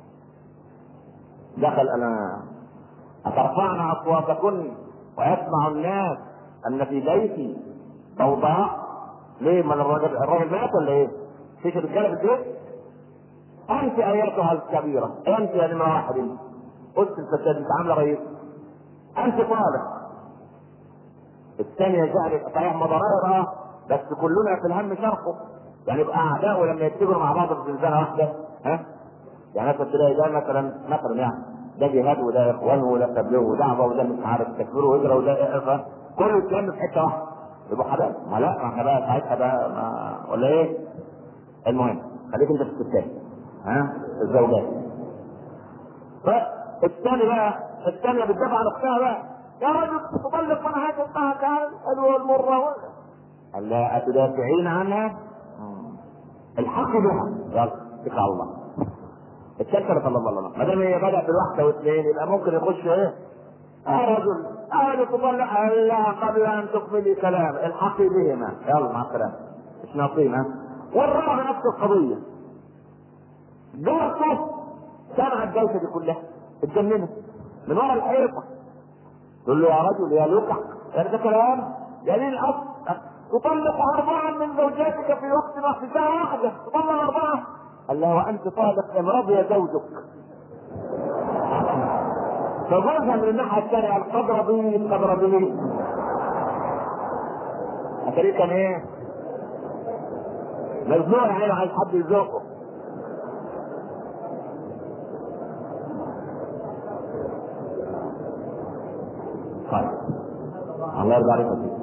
دخل انا اترفعن اصواتكن ويسمع الناس ان في بيتي ضوضاء ليه؟ ما الراجل الراجل مات ولا ايه؟ فيش رجاله في البيت؟ انت ايتها الكبيره انت يا نمره واحد انت قلت الفساد انت عامله رئيس انت طالب الثانيه جعلت صحيح مضارها اه بس كلنا في الهم شرقه يعني يبقى اعداء لما يتجروا مع بعض في زنزانه واحده ها يعني مثلا تلاقي ده مثلا مثلا يعني ده جهاد وده اخوان وده تبليغ ودعوه وده مش عارف تكفير وهجره وده إخوة. كله يتلم في حته واحده يبقوا حبايب ما لا ما احنا بقى ساعتها بقى ما ولا ايه المهم خليك انت في الستات ها الزوجات فالثاني بقى الثانية بتدافع عن اختها بقى يا رجل تطلق من هذه اختها تعال الحلوة المرة قال لا أتدافعين عنها الحق بها يلا اتكل على الله اتكلت على الله الله ما دام هي بدأ بالواحدة واثنين يبقى ممكن يخش ايه يا رجل أنا تطلق قال لا قبل أن تكملي كلام الحقي بهما يلا مع السلامة مش ناقصين والرابع نفس القضية جارته سمع الجلسه دي كلها اتجننت من ورا الحيطه تقول له يا رجل يا لقع يعني ده كلام يعني الاصل تطلق اربعا من زوجاتك في وقت ما في ساعه واحده تطلق اربعه قال له وانت طالق ان رضي زوجك فجوزها من الناحيه الثانيه قال قد رضيت قد رضيت اتاريه كان ايه؟ مزنوق يعني عايز حد يزوقه طيب الله يرضى عليك فيك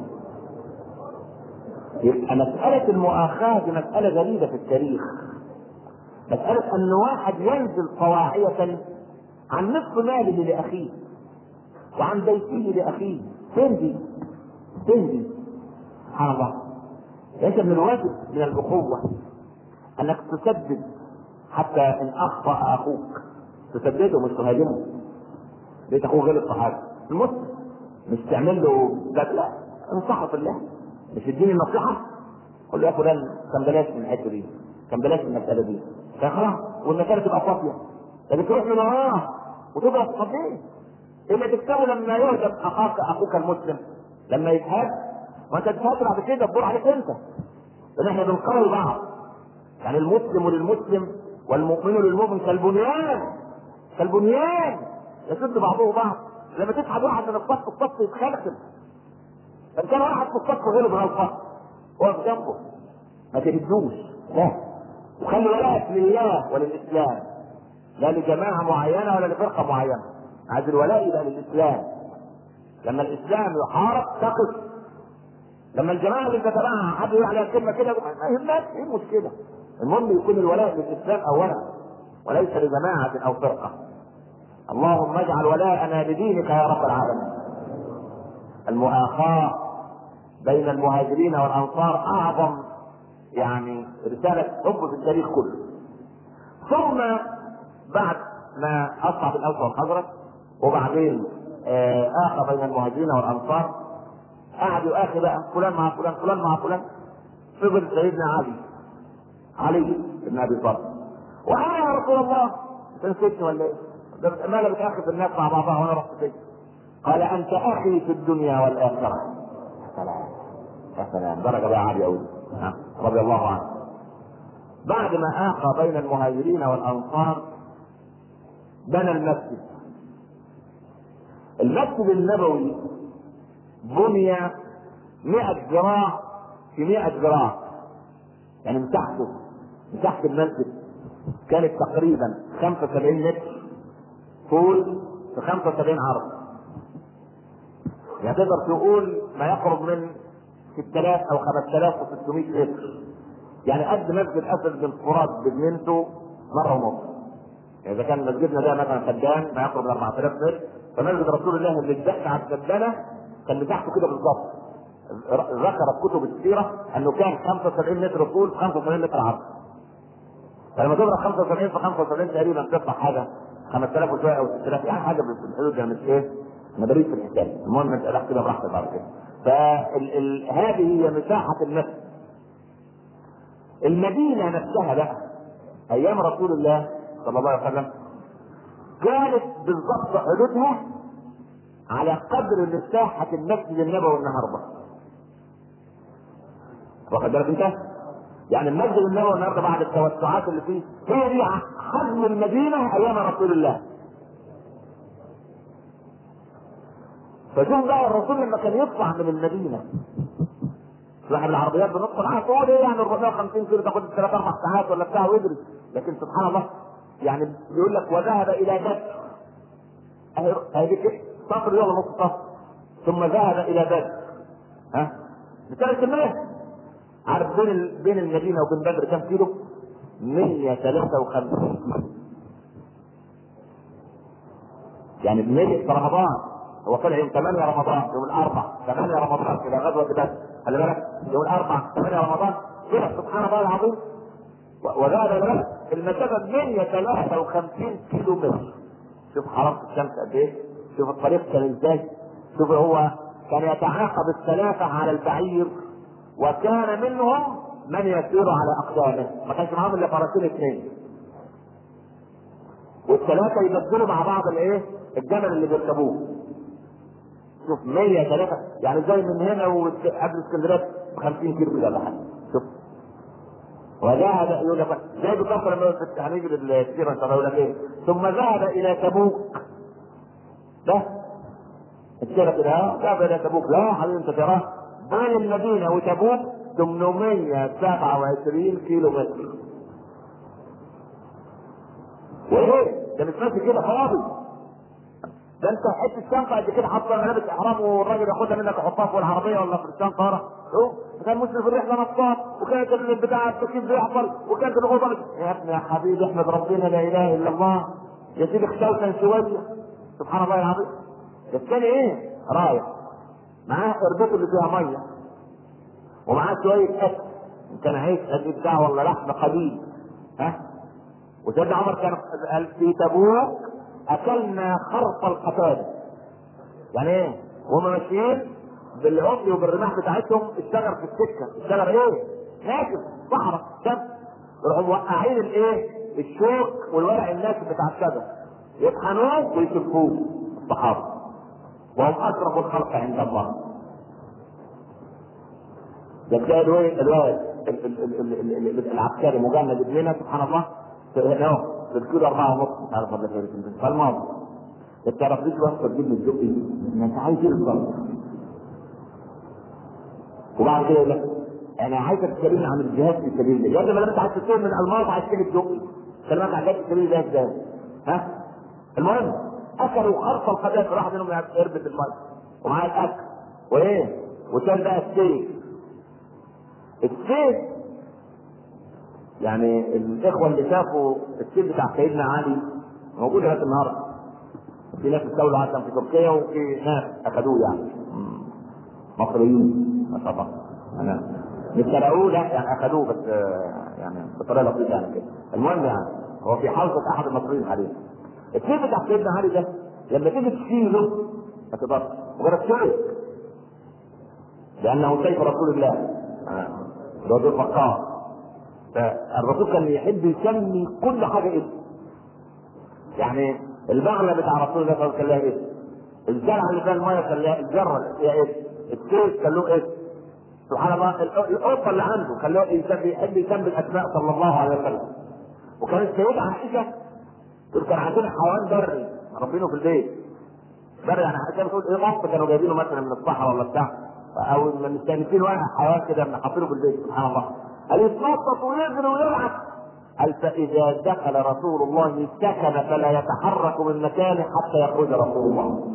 يبقى مسألة المؤاخاة دي مسألة غريبة في التاريخ مسألة أن واحد ينزل طواعية عن نصف ماله لأخيه وعن بيته لأخيه فين دي؟ فين دي؟ سبحان الله ليس من الواجب من الأخوة أنك تسدد حتى إن أخطأ أخوك تسدده مش تهاجمه بيت أخوه غير الصحابة المسلم مش تعمل له ده لا انصحه في الله مش اديني النصيحه قول له يا فلان كان بلاش من الحته دي كان بلاش من المساله دي فخلاص والمساله تبقى صافيه لكن تروح من وراه وتضرب طب ليه؟ اللي تكسبه لما يهدم اخاك اخوك المسلم لما يتهد ما انت تتهد بعد كده تدور عليك انت لان احنا بنقوي بعض يعني المسلم للمسلم والمؤمن للمؤمن كالبنيان كالبنيان يسد بعضه بعض لما تسحب واحد من الصف الصف يتخلخل فان كان واحد في الصف غيره من الصف واقف جنبه ما تهدوش لا وخلي ولاءك لله وللاسلام لا لجماعه معينه ولا لفرقه معينه عايز الولاء يبقى للاسلام لما الاسلام يحارب تقف لما الجماعه اللي تتبعها حد يقول عليها كلمه كده ما يهمك ايه المشكله المهم يكون الولاء للاسلام اولا وليس لجماعه او فرقه اللهم اجعل ولاءنا لدينك يا رب العالمين المؤاخاه بين المهاجرين والانصار اعظم يعني رساله حب في التاريخ كله ثم بعد ما اصعب الاوس والخزرج وبعدين آه، اخى بين المهاجرين والانصار قعد يؤاخي بقى فلان مع فلان فلان مع فلان فضل سيدنا علي علي بن ابي طالب وانا يا رسول الله انت نسيتني ولا ايه؟ ده ما بتاخذ الناس مع بعضها وانا رحت فين؟ قال انت اخي في الدنيا والاخره يا سلام يا سلام درجه بقى عاليه قوي رضي الله عنه بعد ما آخى بين المهاجرين والأنصار بنى المسجد المسجد النبوي بني 100 ذراع في 100 ذراع يعني مساحته مساحة المسجد كانت تقريبا 75 متر طول في 75 عرض يعني تقدر تقول ما يقرب من 6000 او 5600 متر يعني قد مسجد اسد بن فرات بجنينته مره ونص يعني اذا كان مسجدنا ده مثلا سدان ما يقرب من 4000 متر فمسجد رسول الله اللي اتدق على السدانه كان مساحته كده بالظبط ذكرت كتب السيره انه كان 75 متر طول 75 متر عرض فلما تضرب 75 في 75 تقريبا تطلع حاجه 5000 وشويه او 6000 يعني حاجه في الحدود ده مش ايه مداريس في الحساب المهم انت رحت كده براحتك بعد كده فهذه هي مساحه المسجد المدينه نفسها بقى ايام رسول الله صلى الله عليه وسلم كانت بالضبط حدودها على قدر مساحه المسجد النبوي النهارده واخد بالك انت؟ يعني المسجد النبوي النهارده بعد التوسعات اللي فيه هي دي حجم المدينه ايام رسول الله. فشوف بقى الرسول لما كان يطلع من المدينه واحد العربيات بنص معاها تقول ايه يعني 450 كيلو تاخد ثلاث اربع ساعات ولا بتاع ويجري لكن سبحان الله يعني بيقول لك وذهب الى بدر هذه كده سطر يلا نص سطر ثم ذهب الى بدر ها بثلاث كمية عارف بين ال... بين المدينه وبين بدر كم كيلو؟ 153 يعني 100 في رمضان هو طلع يوم 8 رمضان يوم الاربع 8 رمضان الى غزوه بدر خلي بالك يوم الاربع 8 رمضان كده سبحان الله العظيم وذهب الى بدر المسافه 153 كيلو متر شوف حراره الشمس قد ايه شوف الطريق كان ازاي شوف هو كان يتعاقب الثلاثه على البعير وكان منهم من يسير على اقدامه ما كانش معاهم الا فرسين اثنين والثلاثه يبدلوا مع بعض الايه الجمل اللي بيركبوه شوف 100 ثلاثة يعني زي من هنا وقبل اسكندريه ب 50 كيلو ولا حاجه شوف وذهب يقول لك زي بالظبط لما هنيجي للسيره ان شاء الله يقول لك ايه ثم ذهب الى تبوك ده السيره كده ذهب الى تبوك لا حبيبي انت تراه بين المدينه وتبوك 827 كيلو متر وايه ده مش ماشي كده فاضي ده انت حته شنطه قد كده حاطه ملابس احرام والراجل ياخدها منك يحطها فوق العربيه ولا في الشنطه ورا شوف كان مسلم في الرحله نصاب وكانت البتاع التكييف بيحصل وكانت الغربه يا ابني يا حبيبي احمد ربنا لا اله الا الله يا سيدي اختوتا شويه سبحان الله العظيم الثاني ايه؟ رايح معاه قربته اللي فيها ميه ومعاه شويه اكل ان كان عيش قد بتاع ولا لحم قليل ها وسيدنا عمر كان قال في تبوك اكلنا خرط القتال يعني ايه وهم ماشيين بالعقل وبالرماح بتاعتهم اشتغل في السكه اشتغل ايه ناشف صحراء شمس يروحوا موقعين الايه الشوك والورق الناشف بتاع الشجر يطحنوه ويسفوه الصحابه وهم اشرف الخلق عند الله ده تلاقي الواد الواد ال- ال- ال- ال- ال- ال- العسكري مجند ابننا سبحان الله في- اهو في الكيلو أربعة ونص مش عارف ولا كام فالماضي انت تعرفليش واسطة تجيب لي الدقي ما انت عايز ايه بالظبط وبعد كده يقول لك انا عايزك تكلمني عن الجهاد في سبيل الله يا ابني ما انت عايز تشتري من الماضي عايز تجيب الدقي كلمات عن الجهاد في سبيل الله ازاي ها المهم اكلوا خرص القذائف راح منهم يربط الميه ومعاه الاكل وايه وكان بقى السيف السيف يعني الاخوه اللي شافوا السيف بتاع سيدنا علي موجود لغايه النهارده في ناس استولوا عليه في تركيا وفي ناس اخذوه يعني مصريين ما شاء الله انا مش سرقوه لا يعني اخذوه بس آه، يعني بطريقه لطيفه يعني كده المهم يعني هو في حوزه احد المصريين عليه السيف بتاع سيدنا علي ده لما تيجي تشيله ما تقدرش مجرد شيله لانه سيف رسول الله آه. اللي هو ذو الفقار فالرسول كان يحب يسمي كل حاجه اسم يعني البغله بتاع رسول الله صلى الله عليه وسلم كان لها اسم الزرع اللي فيها الميه كان لها الجره فيها اسم السيف كان له اسم سبحان الله ال- القطه اللي عنده كان له يسمي يحب يسمي الاسماء صلى الله عليه وسلم وكانت السيده عائشه تقول كان عندنا حيوان بري ربينه في البيت بري يعني عائشه بتقول ايه قط كانوا جايبينه مثلا من الصحراء ولا بتاع او من مستانسين واحد حيوان كده من حاطينه في البيت سبحان الله قال يتنطط ويجري ويلعب قال فاذا دخل رسول الله سكن فلا يتحرك من مكانه حتى يخرج رسول الله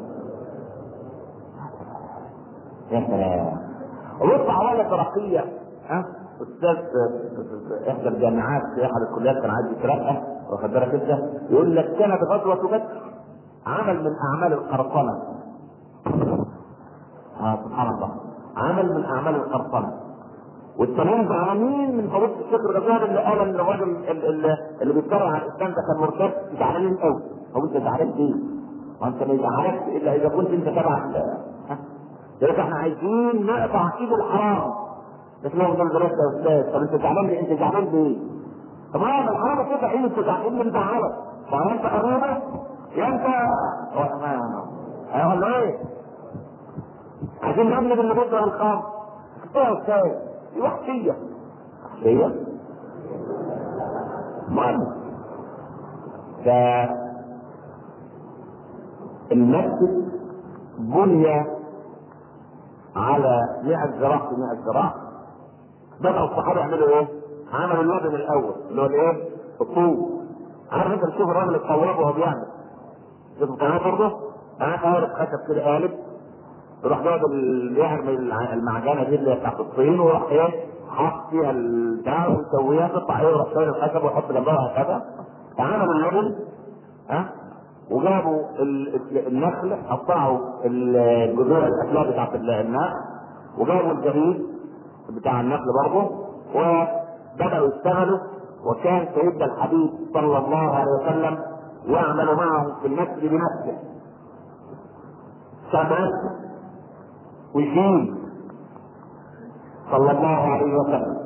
يا سلام وبص عوالة ترقية ها استاذ في احدى الجامعات في احد الكليات كان عايز يترقى واخد بالك انت يقول لك كانت غزوه بدر عمل من اعمال القرصنه اه سبحان الله عمل من اعمال القرصنه والتانيين زعلانين من فضيله الشيخ الغزالي اللي قال ان الراجل ال- ال- اللي بيتكرر على الاسلام ده كان مرتد زعلانين قوي هو انت زعلان ليه؟ وانت ما يزعلكش الا اذا كنت انت تبع ال- ها؟ يقول لك احنا عايزين نقطع ايد الحرام بس لو ده دراسه يا استاذ طب انت زعلان ليه؟ انت زعلان ليه؟ طب ما هو الحرام كده ايه انت زعلان اللي مزعلك؟ ما انت قريبه يا انت ها ولا ايه؟ عايزين نبلغ اللي بيضرب الخمر ايه يا استاذ؟ دي وحشيه وحشيه؟ المهم ف المسجد بني على 100 ذراع في 100 ذراع بدأوا الصحابة يعملوا ايه؟ عملوا اللبن الأول اللي هو الايه؟ الطوب عارف انت بتشوف الراجل الطواب وهو بيعمل شوف القناة برضه؟ أنا قالب خشب كده قالب يروح جايب ال- يعمل الع- المعجنة دي اللي هي بتاعت الطين ويروح ايه؟ حاط فيها البتاع ويسويها تطلع ايه يروح شايل الخشب ويحط جنبها هكذا فعملوا اللبن ها وجابوا ال- ال- النخل قطعوا الجذور الاكلات بتاعت النخل وجابوا الجريد بتاع النخل برضه وبداوا يشتغلوا وكان سيدنا الحبيب صلى الله عليه وسلم يعمل معهم في المسجد بنفسه سمع ويشيل صلى الله عليه وسلم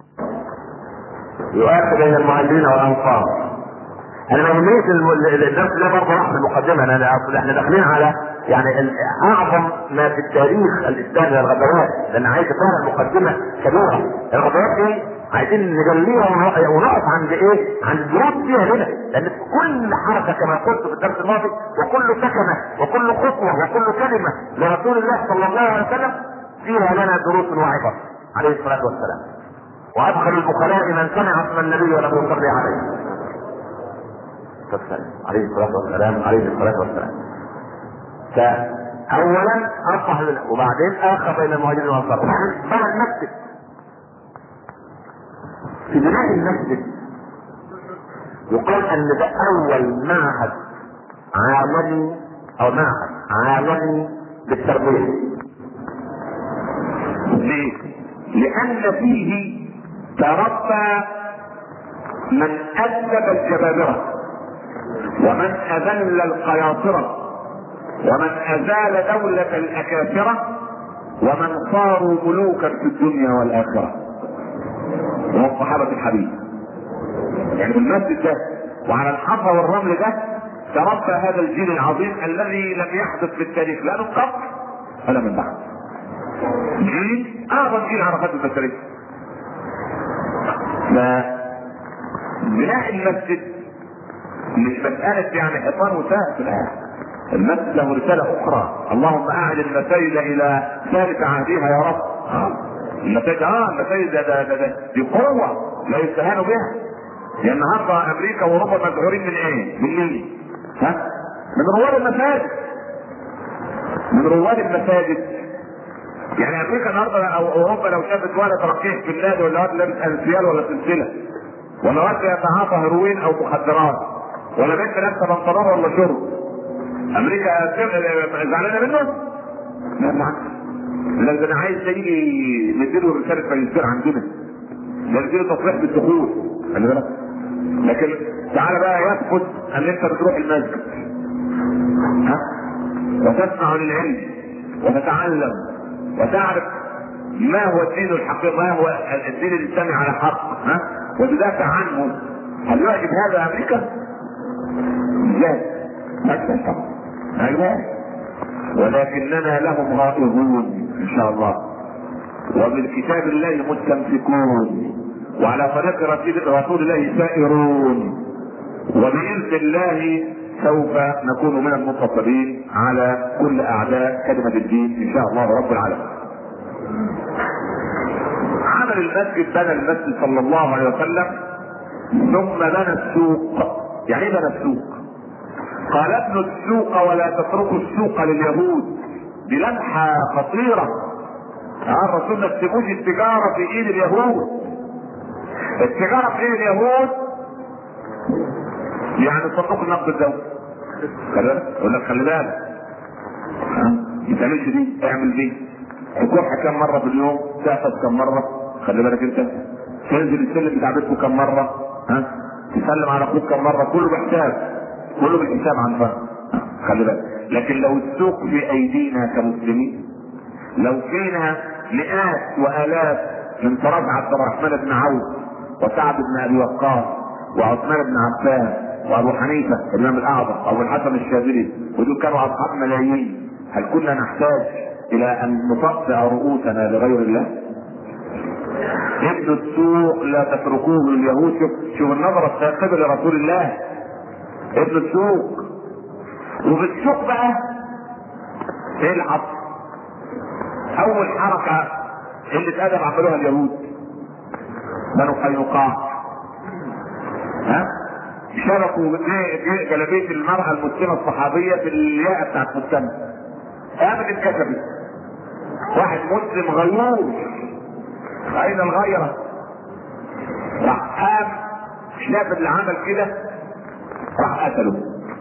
يؤثر بين المهاجرين والانصار انا ما يهمنيش الم- ال- الدرس ده برضه راح في المقدمه انا اصل احنا داخلين على يعني ال- اعظم ما في التاريخ الاسلامي من الغزوات لان عايز فعلا مقدمه كبيره الغزوات دي عايزين نجليها ون- ونقف عند ايه؟ عند الدروس فيها هنا لان في كل حركه كما قلت في الدرس الماضي وكل سكنه وكل خطوه وكل كلمه لرسول الله صلى الله عليه وسلم فيها لنا دروس وعبر عليه الصلاه والسلام وادخل البخلاء من سمع اسم النبي ولم يصلي عليه والسلام عليه الصلاة والسلام عليه الصلاة والسلام فأولا أصلح لنا وبعدين آخر بين المهاجرين والأنصار وبعدين بنى المسجد في بناء المسجد يقال أن ده أول معهد عالمي أو معهد عالمي للتربية ليه؟ لأن فيه تربى من أدب الجبابرة ومن أذل القياصرة ومن أزال دولة الأكاثرة ومن صاروا ملوكا في الدنيا والآخرة وهم صحابة الحبيب يعني في المسجد ده وعلى الحصى والرمل ده تربى هذا الجيل العظيم الذي لم يحدث في التاريخ لا من قبل ولا من بعد جيل اعظم جيل عرفته البشريه فبناء المسجد مش مسألة يعني حيطان وسقف لا المسجد له رسالة أخرى اللهم أعد المساجد إلى ثالث عهدها يا رب آه. المساجد اه المساجد ده, ده, ده, ده دي قوة لا يستهان بها يعني النهارده أمريكا وأوروبا مذعورين من إيه؟ من مين؟ ها؟ من رواد المساجد من رواد المساجد يعني امريكا النهارده او اوروبا لو شافت ولد رقيق في النادي ولا ولد لابس انسيال ولا سلسله ولا ولد يتعاطى هيروين او مخدرات ولا بنت لابسه بنطلون ولا شرب امريكا زعلانه منه؟ لا بالعكس لان انا عايز يجي نديله رساله ماجستير عندنا ده نديله تصريح بالدخول خلي بالك لكن تعالى بقى يثبت ان انت بتروح المسجد ها وتسمع للعلم وتتعلم وتعرف ما هو الدين الحقيقي ما هو الدين الاسلامي على حق ها وتدافع عنه هل يعجب هذا امريكا؟ لا لا لا ولكننا لهم غائظون ان شاء الله وبالكتاب الله مستمسكون وعلى طريق رسول الله سائرون وبإذن الله سوف نكون من المنتصرين على كل اعداء كلمة الدين ان شاء الله رب العالمين. عمل المسجد بنى المسجد صلى الله عليه وسلم ثم بنى السوق. يعني ايه بنى السوق؟ قال ابن السوق ولا تتركوا السوق لليهود. دي لمحة خطيرة. قال الرسول ما تسيبوش التجارة في ايد اليهود. التجارة في ايد اليهود يعني صندوق النقد الدولي خلي يقول لك خلي بالك ما تعملش دي اعمل دي تكوحها كم مره في اليوم تحفظ كم مره خلي بالك انت تنزل السلم بتاع بيتكم كم مره ها تسلم على اخوك كم مره كله بحساب كله بالحساب عن فرق خلي بالك لكن لو السوق في ايدينا كمسلمين لو فينا مئات والاف من طرف عبد الرحمن بن عوف وسعد بن ابي وقاص وعثمان بن عفان وابو حنيفه الامام الاعظم وابو الحسن الشاذلي ودول كانوا اصحاب ملايين هل كنا نحتاج الى ان نطأطئ رؤوسنا لغير الله؟ ابن السوق لا تتركوه لليهود شوف شوف النظره الثاقبه لرسول الله ابن السوق وفي السوق بقى ايه العصر اول حركه اللي ادب عملوها اليهود بنو قينقاع ها شبكوا جلابيه المرأة المسلمة الصحابية في الياقة بتاعت فستان قامت اتكتبت واحد مسلم غيور أين الغيرة؟ راح قام شاف اللي عمل كده راح قتله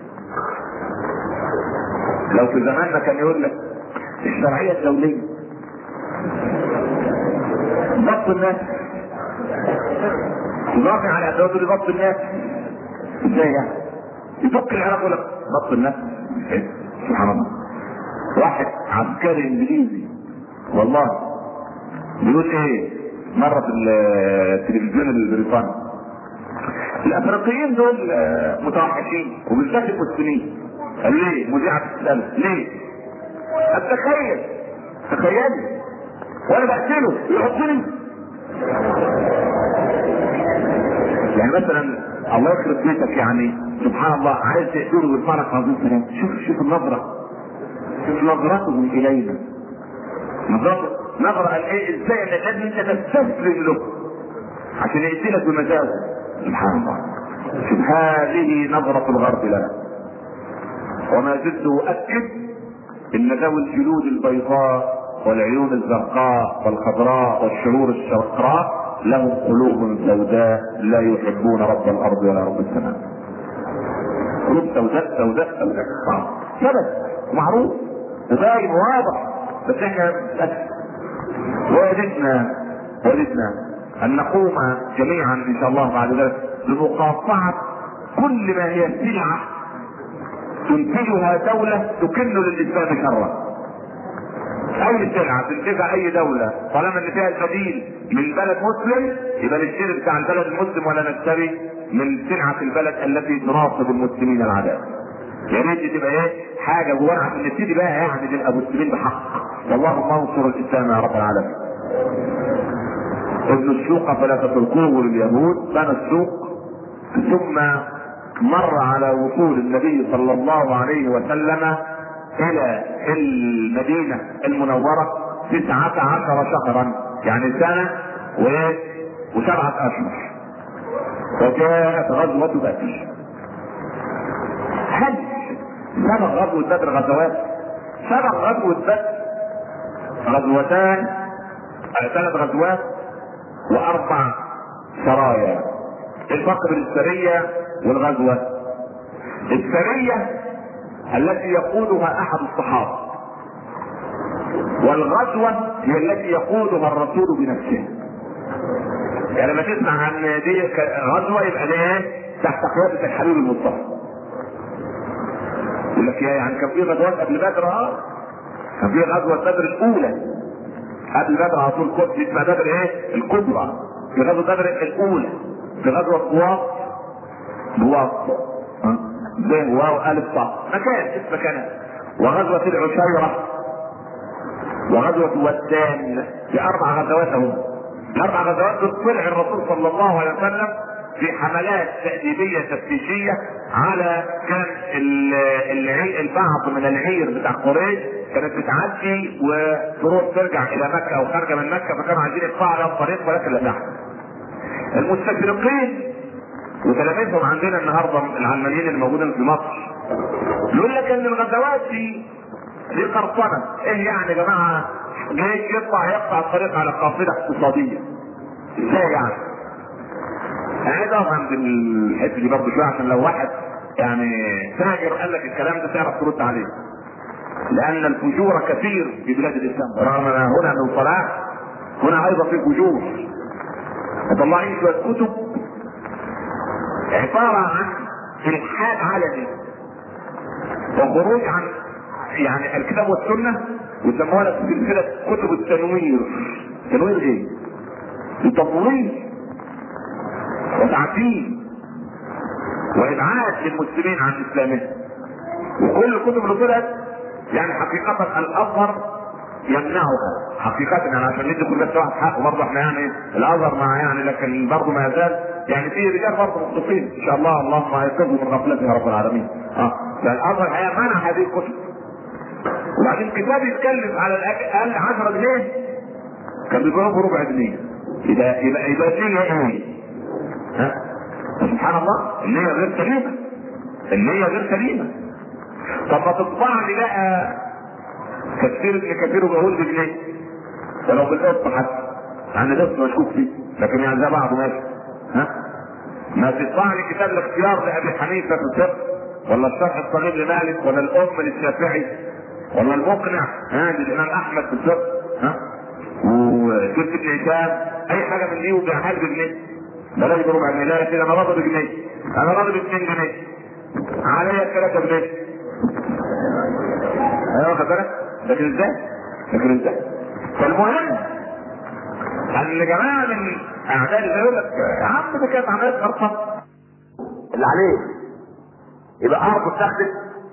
لو في زماننا كان يقول لك الشرعية الدولية ضبط الناس يضافي على أدوات ضبط الناس ازاي يعني؟ يفك العراق يقول لك ضبط الناس سبحان الله واحد عسكري انجليزي والله بيقول ايه مره في التلفزيون البريطاني الافريقيين دول متوحشين وبالذات المسلمين قال ليه مذيعة تسأله ليه؟ قال تخيل تخيلي وانا بقتله يحطني يعني مثلا الله يخرب بيتك يعني سبحان الله عايز تقتله بالفرق عظيم سلام شوف شوف النظرة شوف نظرتهم الينا نظرة نظرة قال ايه ازاي ان لازم انت تستسلم له عشان يقتلك بمزاجه سبحان الله شوف هذه نظرة الغرب لنا وما زلت اؤكد ان ذوي الجلود البيضاء والعيون الزرقاء والخضراء والشعور الشرقاء لهم قلوب سوداء لا يحبون رب الارض ولا رب السماء قلوب سوداء سوداء سوداء ثبت معروف وباين واضح بس احنا وجدنا وجدنا ان نقوم جميعا ان شاء الله بعد ذلك بمقاطعه كل ما هي سلعه تنتجها دوله تكن للاسلام شرا اي سلعه تنتجها اي دوله طالما ان فيها البديل من بلد مسلم يبقى نشتري بتاع البلد المسلم ولا نشتري من سلعه البلد التي تناصب المسلمين العداء يا ريت تبقى ايه حاجه جوانا عشان نبتدي بقى يعني نبقى مسلمين بحق اللهم انصر الاسلام يا رب العالمين ابن السوق فلا تتركوه لليهود بنى السوق ثم مر على وصول النبي صلى الله عليه وسلم الى المدينة المنورة تسعة عشر شهرا يعني سنة وايه وسبعة اشهر وجاءت غزوة بدر هل سبق غزوة بدر غزوات سبق غزوة بدر غزوتان ثلاث غزوات واربع سرايا الفرق بين السرية والغزوة السرية التي يقودها احد الصحابة والغزوة هي التي يقودها الرسول بنفسه يعني لما تسمع عن دي غزوة يبقى ده ايه تحت قيادة الحبيب المصطفى يقول لك يعني كان في غزوات قبل بدر اه كان في غزوة بدر الاولى قبل بدر على طول كنت اسمها بدر ايه الكبرى في غزوة بدر الاولى في غزوة بواط بواط ب واو الف صاد مكان اسم مكان وغزوة العشيرة وغزوة ودان في اربع غزوات اهو الاربع غزوات دول طلع الرسول صلى الله عليه وسلم في حملات تأديبية تفتيشية على كان العي البعض من العير بتاع قريش كانت بتعدي وتروح ترجع الى مكة او خارجة من مكة فكانوا عايزين يقطعوا على الطريق ولكن لا تحت المستشرقين وتلاميذهم عندنا النهارده العلمانيين اللي موجودين في مصر يقول لك ان الغزوات دي دي قرصنه ايه يعني يا جماعه جاي يقطع يقطع الطريق على قافله اقتصاديه ازاي يعني؟ انا عايز اقف عند الحته دي برضه شويه عشان لو واحد يعني تاجر قال لك الكلام ده تعرف ترد عليه لان الفجور كثير في بلاد الاسلام رغم ان هنا من صلاح هنا ايضا في فجور مطلعين شويه كتب عباره عن الحاد علني وخروج عن يعني الكتاب والسنه ويسموها لك سلسله كتب التنوير تنوير ايه؟ التطوير وتعديل وابعاد للمسلمين عن اسلامهم وكل الكتب اللي طلعت يعني حقيقة الازهر يمنعها حقيقة يعني عشان ندي كل بس واحد حقه برضه احنا يعني الازهر مع يعني لكن برضه ما يزال يعني في رجال برضه مخلصين ان شاء الله اللهم يكرمهم من غفلتهم يا رب العالمين اه فالازهر الحقيقة منع هذه الكتب وبعدين كتاب يتكلم على الاقل 10 جنيه كان بيبيعوه بربع جنيه يبقى يبقى يبقى دي ايه؟ ها؟ سبحان الله النية غير سليمة النية غير سليمة طب ما تطبع لي بقى تفسير ابن كثير وبقول بجنيه ولو بالقسط حتى يعني قسط مشكوك فيه لكن يعني زي بعضه ماشي ها ما تطبع لي كتاب الاختيار لابي حنيفه في الفقه ولا الشرح الصغير لمالك ولا الام للشافعي ولا المقنع ها للامام احمد في الفقه ها وسيره ابن هشام اي حاجه من دي وبيعها لي بجنيه بلاش بربع جنيه لا كده انا راضي بجنيه انا راضي ب 2 جنيه عليا 3 جنيه ايوه واخد بالك لكن ازاي؟ لكن ازاي؟ فالمهم ان جماعه من اعداء اللي يقول لك يا عم ده كانت عمليه فرصه اللي عليه يبقى ارض اتخذت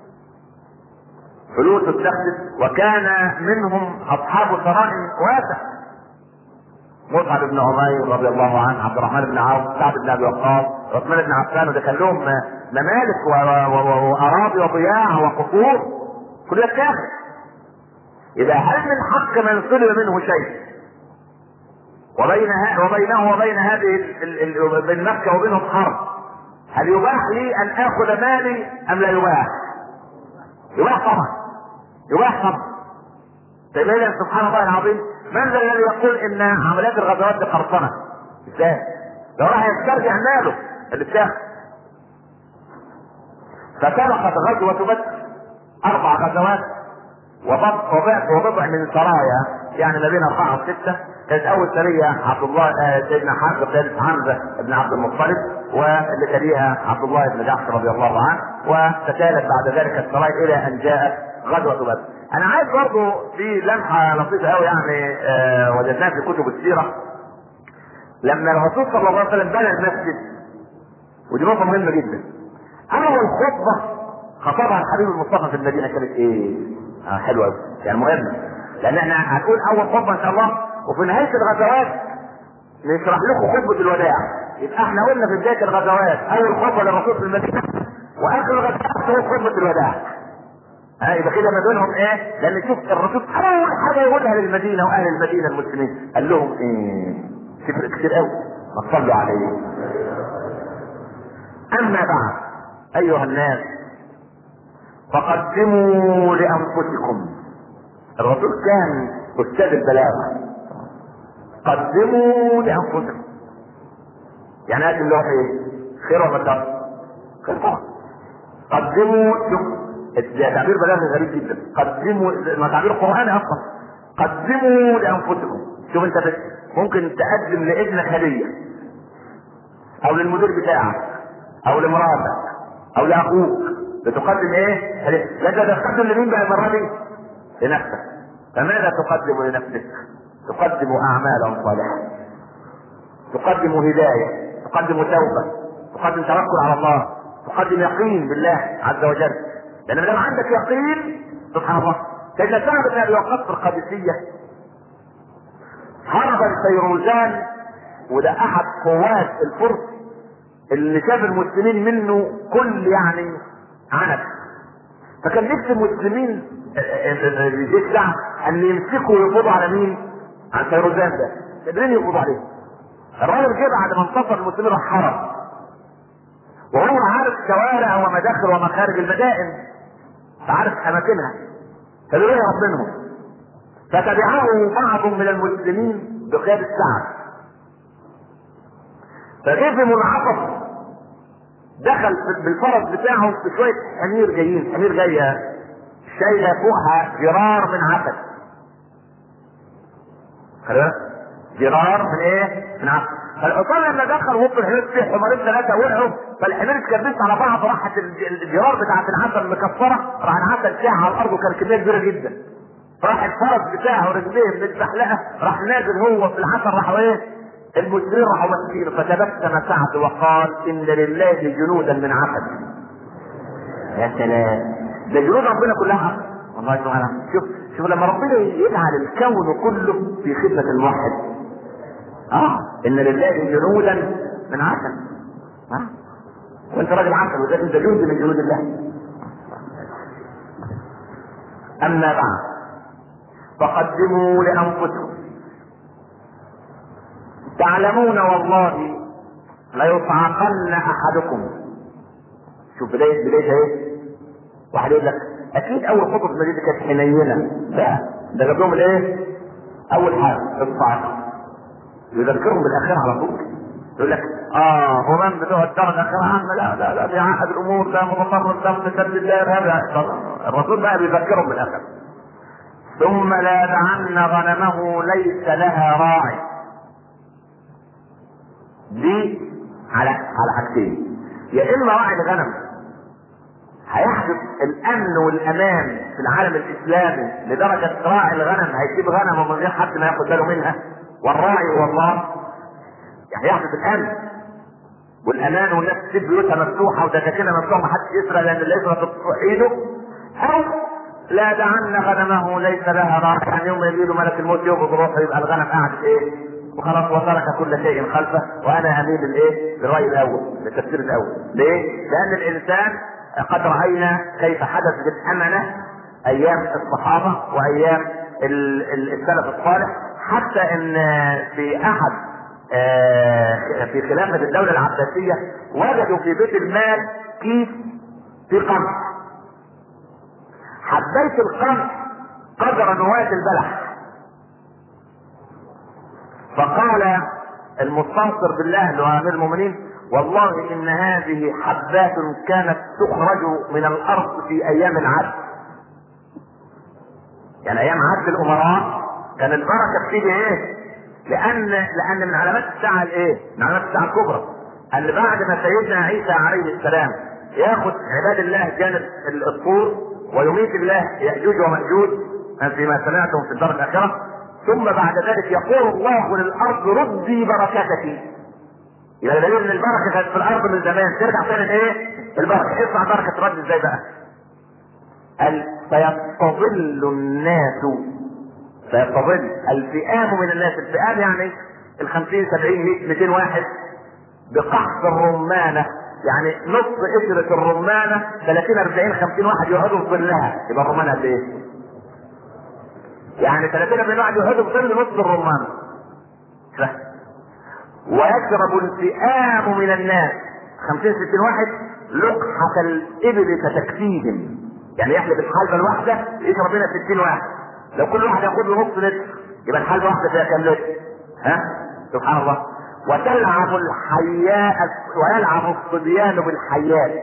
فلوس اتخذت وكان منهم اصحاب ثراء واسع مصعب بن عمير رضي الله عنه عبد الرحمن بن عوف سعد بن ابي وقاص عثمان بن عفان وده كان لهم ممالك واراضي وضياع وقصور كل ده كافر اذا هل من حق من سلب منه شيء وبين وبينه وبين هذه ال... ال... بين مكه وبينهم حرب هل يباح لي ان اخذ مالي ام لا يباح؟ يباح طبعا يباح طبعا طيب اذا سبحان الله العظيم من ذا الذي يقول ان عمليات الغزوات دي قرصنه؟ ازاي؟ لو راح يسترجع ماله اللي اتاخد فسبقت غزوة بدر أربع غزوات وبضع وبضع من سرايا يعني ما بين أربعة وستة كانت أول سرية عبد الله آه سيدنا حمزة سيدنا حمزة بن عبد المطلب واللي تليها عبد الله بن جعفر رضي الله عنه وتتالت بعد ذلك السرايا إلى أن جاءت غزوة بدر. أنا عايز برضه في لمحة لطيفة أوي يعني آه وجدناها في كتب السيرة لما الرسول صلى الله عليه وسلم بنى المسجد ودي نقطة مهمة جدا أول خطبة خطبها الحبيب المصطفى في المدينه كانت ايه؟ اه حلوه قوي يعني مهمه لان احنا هنقول اول خطبه ان شاء الله وفي نهايه الغزوات نشرح لكم خطبه الوداع يبقى احنا قلنا في بدايه الغزوات اول خطبه للرسول في المدينه واخر الغزوات هو خطبه الوداع ها يبقى كده ما بينهم ايه؟ لان شوف الرسول اول حاجه يقولها للمدينه واهل المدينه المسلمين قال لهم ايه؟ تفرق كتير قوي ما تصلوا عليه. اما بعد ايها الناس فقدموا لانفسكم الرسول كان استاذ البلاغه قدموا لانفسكم يعني هذا اللي هو ايه؟ خير ولا شر؟ خير طبعا قدموا شوف ده تعبير بلاغي غريب جدا قدموا ما تعبير قراني اصلا قدموا لانفسكم شوف انت بس ممكن تقدم لابنك هديه او للمدير بتاعك او لمراتك او لاخوك بتقدم ايه؟ هدية. لا ده تقدم لمين بقى المره دي؟ لنفسك فماذا تقدم لنفسك؟ تقدم اعمالا صالحه تقدم هدايه تقدم توبه تقدم توكل على الله تقدم يقين بالله عز وجل لان ما دام عندك يقين سبحان الله سيدنا سعد بن ابي وقاص في القادسيه هرب الفيروزان وده احد قوات الفرس اللي شاف المسلمين منه كل يعني عنف فكان نفس المسلمين الجيش ده ان يمسكوا ويقبضوا على مين؟ على الفيروزان ده قادرين يقبضوا عليه الراجل جه بعد ما انتصر المسلمين راح هرب وهو عارف شوارع ومداخل ومخارج المدائن فعارف اماكنها فبيقول يهرب منهم فتبعه بعض من المسلمين بقيادة سعد فجه في منعطف دخل بالفرس بتاعه في شوية حمير جايين حمير جاية شايلة فوقها جرار من عسل خلاص جرار من ايه؟ من عسل فالحصان لما دخل وسط الحمير فيه حمارين ثلاثة وقعوا فالحمير اتكبست على بعض راحت الجرار بتاعت العسل مكسرة راح العسل شاع على الأرض وكان كمية كبيرة جدا راح الفرس بتاعه ورجليه متزحلقة راح نازل هو في العسل راحوا ايه؟ المسلمين راحوا ماسكينه فتبسم سعد وقال ان لله جنودا من عسل يا سلام ده جنود ربنا كلها عسل والله سبحانه شوف شوف لما ربنا يجعل الكون كله في خدمة الموحد اه ان لله جنودا من عسل ها وانت راجل عسل وده انت جند من جنود الله اما بعد فقدموا لانفسكم تعلمون والله ليصعقن احدكم شوف بدايه بدايه ايه واحد يقول لك اكيد اول خطوه في المدينه كانت حنينه لا ده جاب لهم الايه اول حاجه الصعق يذكرهم بالاخير على طول يقول لك اه ومن بتوع الدرجه الاخيره عامه لا لا لا بيعقد الامور ده متطرف ده متسدد ده هذا الرسول بقى بيذكرهم بالاخير ثم لا يدعن غنمه ليس لها راعي دي على على حاجتين يا اما راعي الغنم هيحدث الامن والامان في العالم الاسلامي لدرجه راعي الغنم هيسيب غنمه من غير حد ما ياخد باله منها والراعي هو الله يعني يحدث الامن والامان والناس تسيب بيوتها مفتوحه ودكاكينها مفتوحه ما حدش يسرق لان اللي يسرق تقطع ايده او لا دعن غنمه ليس لها راعي يعني يوم يجي له ملك الموت يقبض روحه يبقى الغنم قاعد ايه وخلاص وترك كل شيء خلفه وانا اميل للايه؟ للراي الاول للتفسير الاول ليه؟ لان الانسان قد راينا كيف حدث بالامنه ايام الصحابه وايام السلف الصالح حتى ان في احد في خلافه الدوله العباسيه وجدوا في بيت المال كيس في قمح حبيت القمح قدر نواة البلح فقال المستنصر بالله اللي هو امير المؤمنين والله ان هذه حبات كانت تخرج من الارض في ايام العدل يعني ايام عدل الامراء كان البركه بتيجي ايه؟ لان لان من علامات الساعه الايه؟ من علامات الساعه الكبرى ان بعد ما سيدنا عيسى عليه السلام ياخذ عباد الله جانب الطور ويميت الله ياجوج وماجوج فيما سمعتم في الدار الاخره ثم بعد ذلك يقول الله للارض ردي بركتك يبقى دليل ان البركه كانت في الارض من زمان ترجع تاني ايه؟ البركه اسمع بركه ترد ازاي بقى؟ قال فيستظل الناس فيستظل الفئام من الناس الفئام يعني ال 50 70 100 200 واحد بقحط الرمانه يعني نص قشرة الرمانة 30 40 50 واحد يقعدوا في ظلها يبقى الرمانة قد ايه؟ يعني 30 40 واحد يقعدوا في ظل نص الرمانة فهم. ويشرب الفئام من الناس 50 60 واحد لقحة الإبل كتكفيهم يعني يحلب الحلبة الواحدة يشرب منها 60 واحد لو كل واحد ياخد له نص لتر يبقى الحلبة واحدة فيها كام لتر؟ ها؟ سبحان الله وتلعب الحياء ويلعب الصبيان بالحيات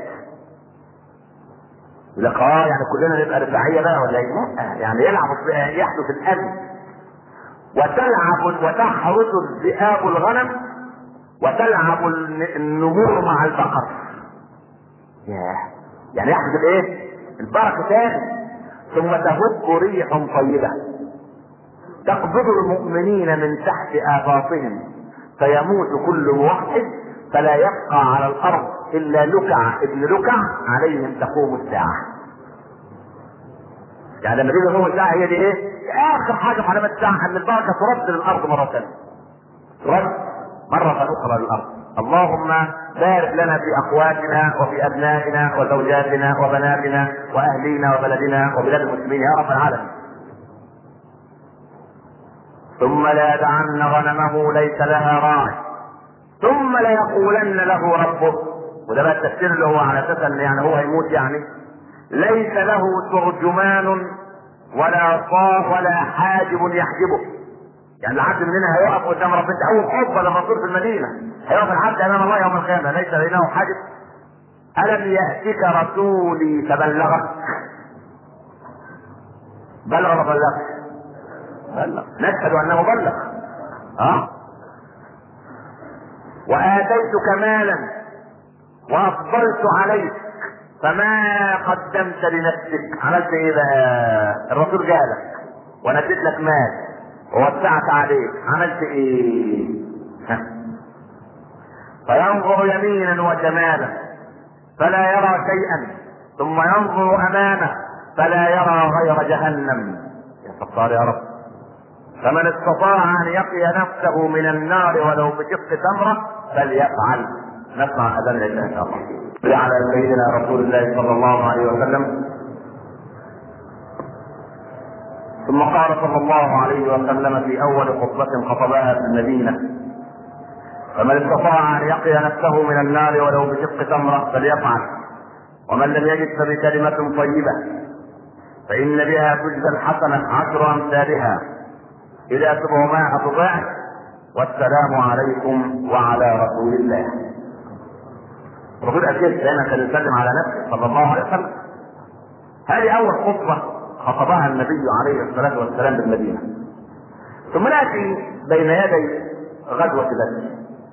يقول لك اه يعني كلنا نبقى رفاعية بقى ولا ايه؟ لا يعني يلعب يحدث الامن وتلعب وتحرس الذئاب الغنم وتلعب النمور مع البقر ياه يعني يحدث الايه؟ البركة تاني ثم تهب ريح طيبة تقبض المؤمنين من تحت آفاقهم فيموت كل موحد فلا يبقى على الارض الا لكع ابن لكع عليهم تقوم الساعه. يعني لما تيجي تقوم الساعه هي دي ايه؟ اخر حاجه في علامات الساعه ان البركه ترد للارض مره ثانيه. ترد مره اخرى للارض. اللهم بارك لنا في اخواتنا وفي ابنائنا وزوجاتنا وبناتنا واهلينا وبلدنا وبلاد المسلمين يا رب العالمين. ثم لا يدعن غنمه ليس لها راعي ثم ليقولن له ربه وده بقى التفسير اللي هو على اساس ان يعني هو هيموت يعني ليس له ترجمان ولا صاف ولا حاجب يحجبه يعني العبد مننا هيقف قدام ربنا اول خطبه لما تصير في المدينه هيقف العبد امام الله يوم القيامه ليس بينه حاجب الم ياتك رسولي فبلغك بلغ ولا بلغك بلغ نشهد انه بلغ ها واتيتك مالا وافضلت عليك فما قدمت لنفسك عملت ايه بقى الرسول جالك وانا اديت لك مال ووسعت عليك عملت ايه ها. فينظر يمينا وشمالا فلا يرى شيئا ثم ينظر امامه فلا يرى غير جهنم يا ستار يا رب فمن استطاع ان يقي نفسه من النار ولو بشق تمره فليفعل نسمع اذان العشاء ان شاء الله على سيدنا رسول الله صلى الله عليه وسلم ثم قال صلى الله عليه وسلم في اول خطبه خطبها في المدينه فمن استطاع ان يقي نفسه من النار ولو بشق تمره فليفعل ومن لم يجد فبكلمه طيبه فان بها تجزى الحسنه عشر امثالها إلى سبعمائة ضعف والسلام عليكم وعلى رسول الله. الرسول أكيد دائما كان يسلم على نفسه صلى الله عليه وسلم. هذه أول خطبة خطبها النبي عليه الصلاة والسلام بالمدينة. ثم نأتي بين يدي غزوة بدر.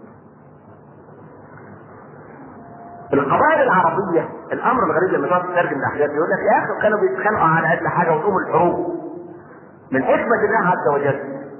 القبائل العربية الأمر الغريب لما تقعد تترجم الأحداث يقول لك يا أخي كانوا بيتخانقوا على أجل حاجة وتقوم الحروب. من حكمة الله عز وجل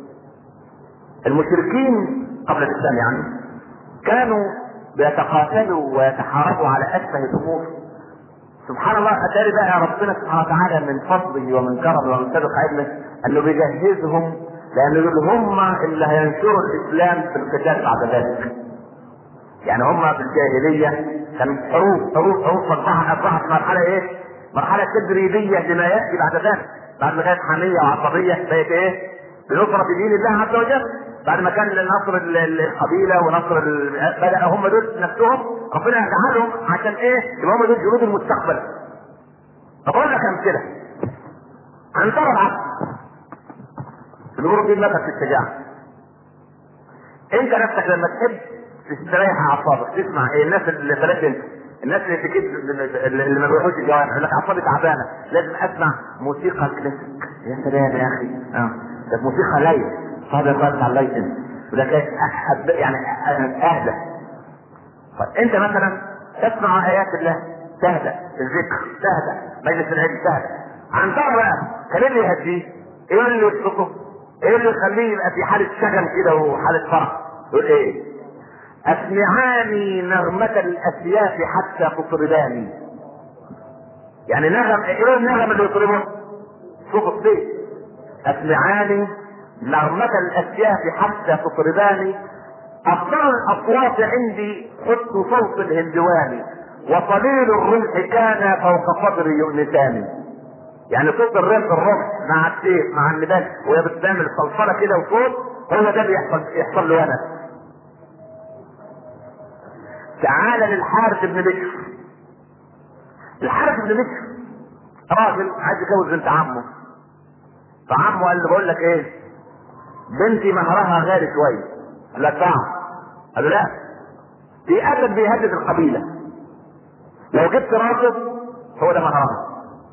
المشركين قبل الإسلام يعني كانوا بيتقاتلوا ويتحاربوا على أسفه الأمور سبحان الله أتاري بقى ربنا سبحانه وتعالى من فضله ومن كرمه ومن سابق علمه أنه بيجهزهم لأن دول هم اللي هينشروا الإسلام في القتال بعد ذلك. يعني هم في الجاهلية كان حروب حروب حروب فأصبحت أصبحت مرحلة إيه؟ مرحلة تدريبية لما يأتي بعد ذلك. بعد ما كانت حميه وعصبيه بقت ايه؟ بنصرة دين الله عز وجل بعد ما كان نصر القبيله ونصر ال... بدا هم دول نفسهم ربنا يجعلهم عشان ايه؟ يبقى هم دول جنود المستقبل. فقول لك امثله عن ترى العبد الامور دي مثل في الشجاعه. انت نفسك لما تحب تستريح اعصابك تسمع ايه الناس اللي بلاش انت الناس اللي في كده اللي ما بيروحوش الجوامع يقول لك اعصابي تعبانه لازم اسمع موسيقى كلاسيك يا سلام يا اخي اه ده موسيقى ليل صادق بس على الليل وده كان أحب يعني اهدى طيب انت مثلا تسمع ايات الله تهدى الذكر تهدى مجلس العلم تهدى عن بقى كان ايه اللي يهديه؟ ايه اللي يسقطه؟ ايه اللي يخليه يبقى في حاله شغل كده وحاله فرح؟ يقول ايه؟ اسمعاني نغمة الاسياف حتى تطرباني يعني نغم ايه النغم اللي يطربه؟ شوف الصيت اسمعاني نغمة الاشياء حتى تطرباني افضل الاصوات عندي حسن صوت الهندواني وصليل الرمح كان فوق صدري يؤنساني يعني صوت الرمح الرمح مع السيف مع النبال وهي بتعمل صلصله كده وصوت هو ده بيحصل يحصل له انا تعال للحارث بن بكر الحارث بن بكر راجل عايز يتجوز بنت عمه فعمه قال له بقول لك ايه بنتي مهرها غالي شويه قال له ادفعه قال له لا في اسد بيهدد القبيله لو جبت راجل هو ده مهرها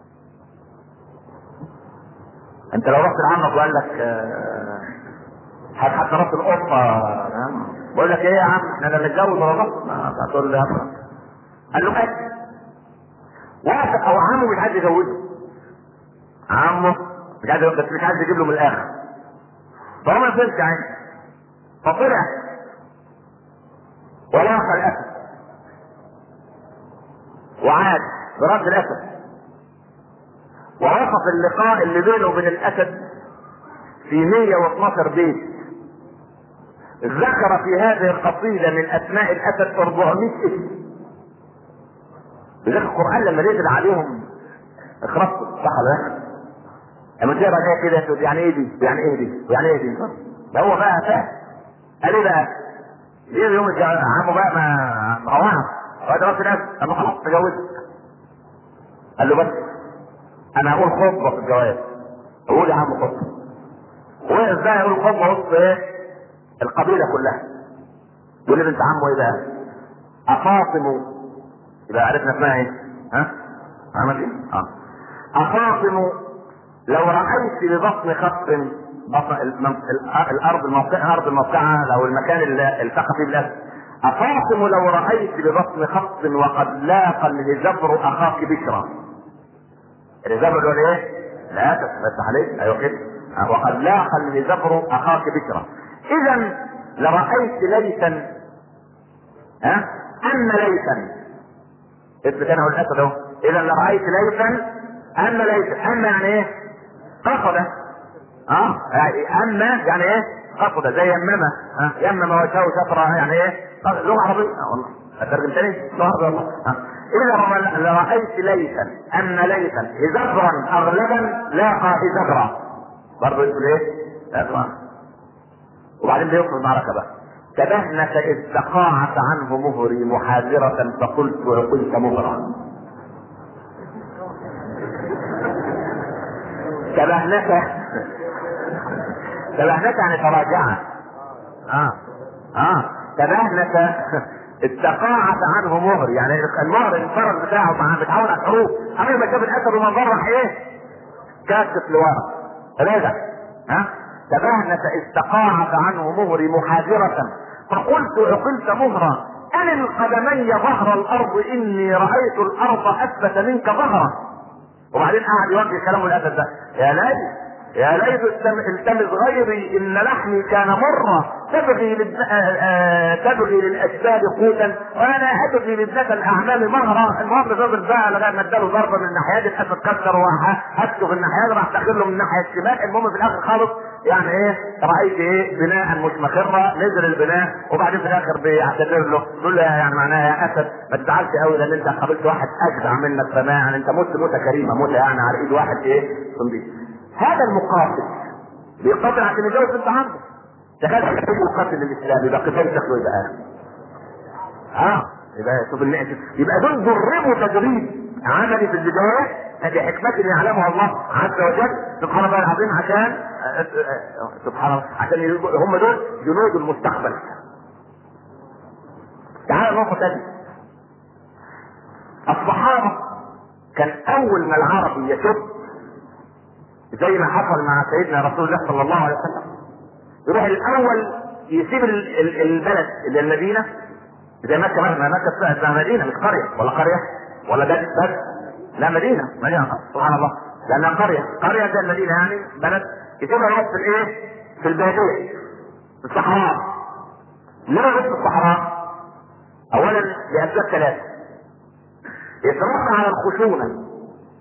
انت لو رحت لعمك وقال لك آه، هات حتى راس القطه آه، بقول لك ايه يا عم احنا لا نتجوز ولا نخطب هتقول له يا عم. قال له ايه وافق او عمه مش عايز يجوزه عمه مش عايز بس مش عايز يجيب له من الاخر فهو ما فهمش عينه فطلع ولاق الاسد وعاد برد الاسد ووصف اللقاء اللي بينه وبين الاسد في 112 بيت ذكر في هذه القصيده من اسماء الاسد 400 اسم لذلك القران لما نزل عليهم اخرجته صح ولا لا؟ لما تقرا الايه كده تقول يعني ايه دي؟ يعني ايه دي؟ يعني ايه دي؟ ده هو بقى فاهم قال ايه بقى؟ ليه يوم الجواز عمه بقى ما ما هو هذا راس الناس اما خلاص تجوزت قال له بس انا هقول خطبه في الجواز قول يا عم خطبه وقف بقى يقول خطبه وسط ايه؟ القبيله كلها يقول لي بنت عمه ايه بقى؟ اخاصم يبقى عرفنا اسمها ايه؟ ها؟ عمل ايه؟ اه اخاصم لو رأيت ببطن خط بطن الم- الأ- الارض الموقعة الارض الموقعة او المكان اللي التقى فيه بالاسد اخاصم لو رأيت ببطن خط وقد لاقى الهزبر اخاك بشرا الهزبر اللي هو ايه؟ لا تفتح عليك ايوه كده آه، وقد لاقى الهزبر اخاك بشرا اذا لرأيت ليثا ها؟ ان ليثا اثبت انا والاسد اهو اذا لرأيت ليثا ان ليثا اما يعني ايه؟ قصد اه يعني اما يعني ايه؟ قصد زي يممه ها يمم وجهه شطرة يعني ايه؟ قصد. لغه عربيه آه والله اترجم تاني لغه عربيه والله آه. اذا لرايت ليثا ان ليثا هزبرا اغلبا لاقى هزبرا برضه يقول ايه؟ لا وبعدين بيدخل المعركه بقى تبهنك اذ تقاعس عنه مهري محاذرة فقلت وقلت مهرا تبهنك تبهنك يعني تراجع اه اه تبهنك التقاعس عنه مهر يعني المهر الفرج بتاعه مع بتعاون على الحروب اول ما شاف الاسد ومن راح ايه كاسف لورا رجع ها تبهنك اذ تقاعس عنه مهري محاذرة فقلت عقلت مهرا أن القدمي ظهر الأرض إني رأيت الأرض أثبت منك ظهرا وبعدين قعد يوجه كلامه الأسد ده يا ليث يا ليث التم- التمس غيري إن لحمي كان مرة تبغي للب... آه، آه، تبغي للأجساد قوتا وأنا أبغي لابنة الأعمال مهرا المهم الراجل بقى لغاية ما اداله ضربة من الناحية دي الأسد كسر وهته في الناحية دي راح داخل له من الناحية الشمال المهم في الآخر خالص يعني ايه رايت ايه بناء مش مخره نزل البناء وبعدين في الاخر بيعتذر له يقول له يعني معناها يا اسد ما تزعلش قوي لان انت قابلت واحد اجدع منك فما يعني انت مت موته كريمه موته يعني على ايد واحد ايه صنديق هذا المقاتل بيقاتل عشان يجوز بنت عمه تخيل المقاتل الاسلامي يبقى قتال شكله يبقى اه يبقى شوف النعم يبقى دول دربوا تدريب عملي في البدايه بحكمة يعلمها الله عز وجل سبحان الله العظيم عشان آه، آه، سبحان الله عشان يبقوا- هم دول جنود المستقبل تعال نقطة تانية الصحابة كان أول ما العربي يشب زي ما حصل مع سيدنا رسول الله صلى الله عليه وسلم يروح الأول يسيب ال- ال- البلد اللي هي المدينة زي مكة مثلا مكة اسمها مدينة مش قرية ولا قرية ولا بلد بلد لا مدينة مدينة سبحان الله لأنها قرية قرية زي المدينة يعني بلد يسيبها يروح في الإيه؟ في البادية في الصحراء ليه يروح في الصحراء؟ أولا لأسباب ثلاثة يتربى على الخشونة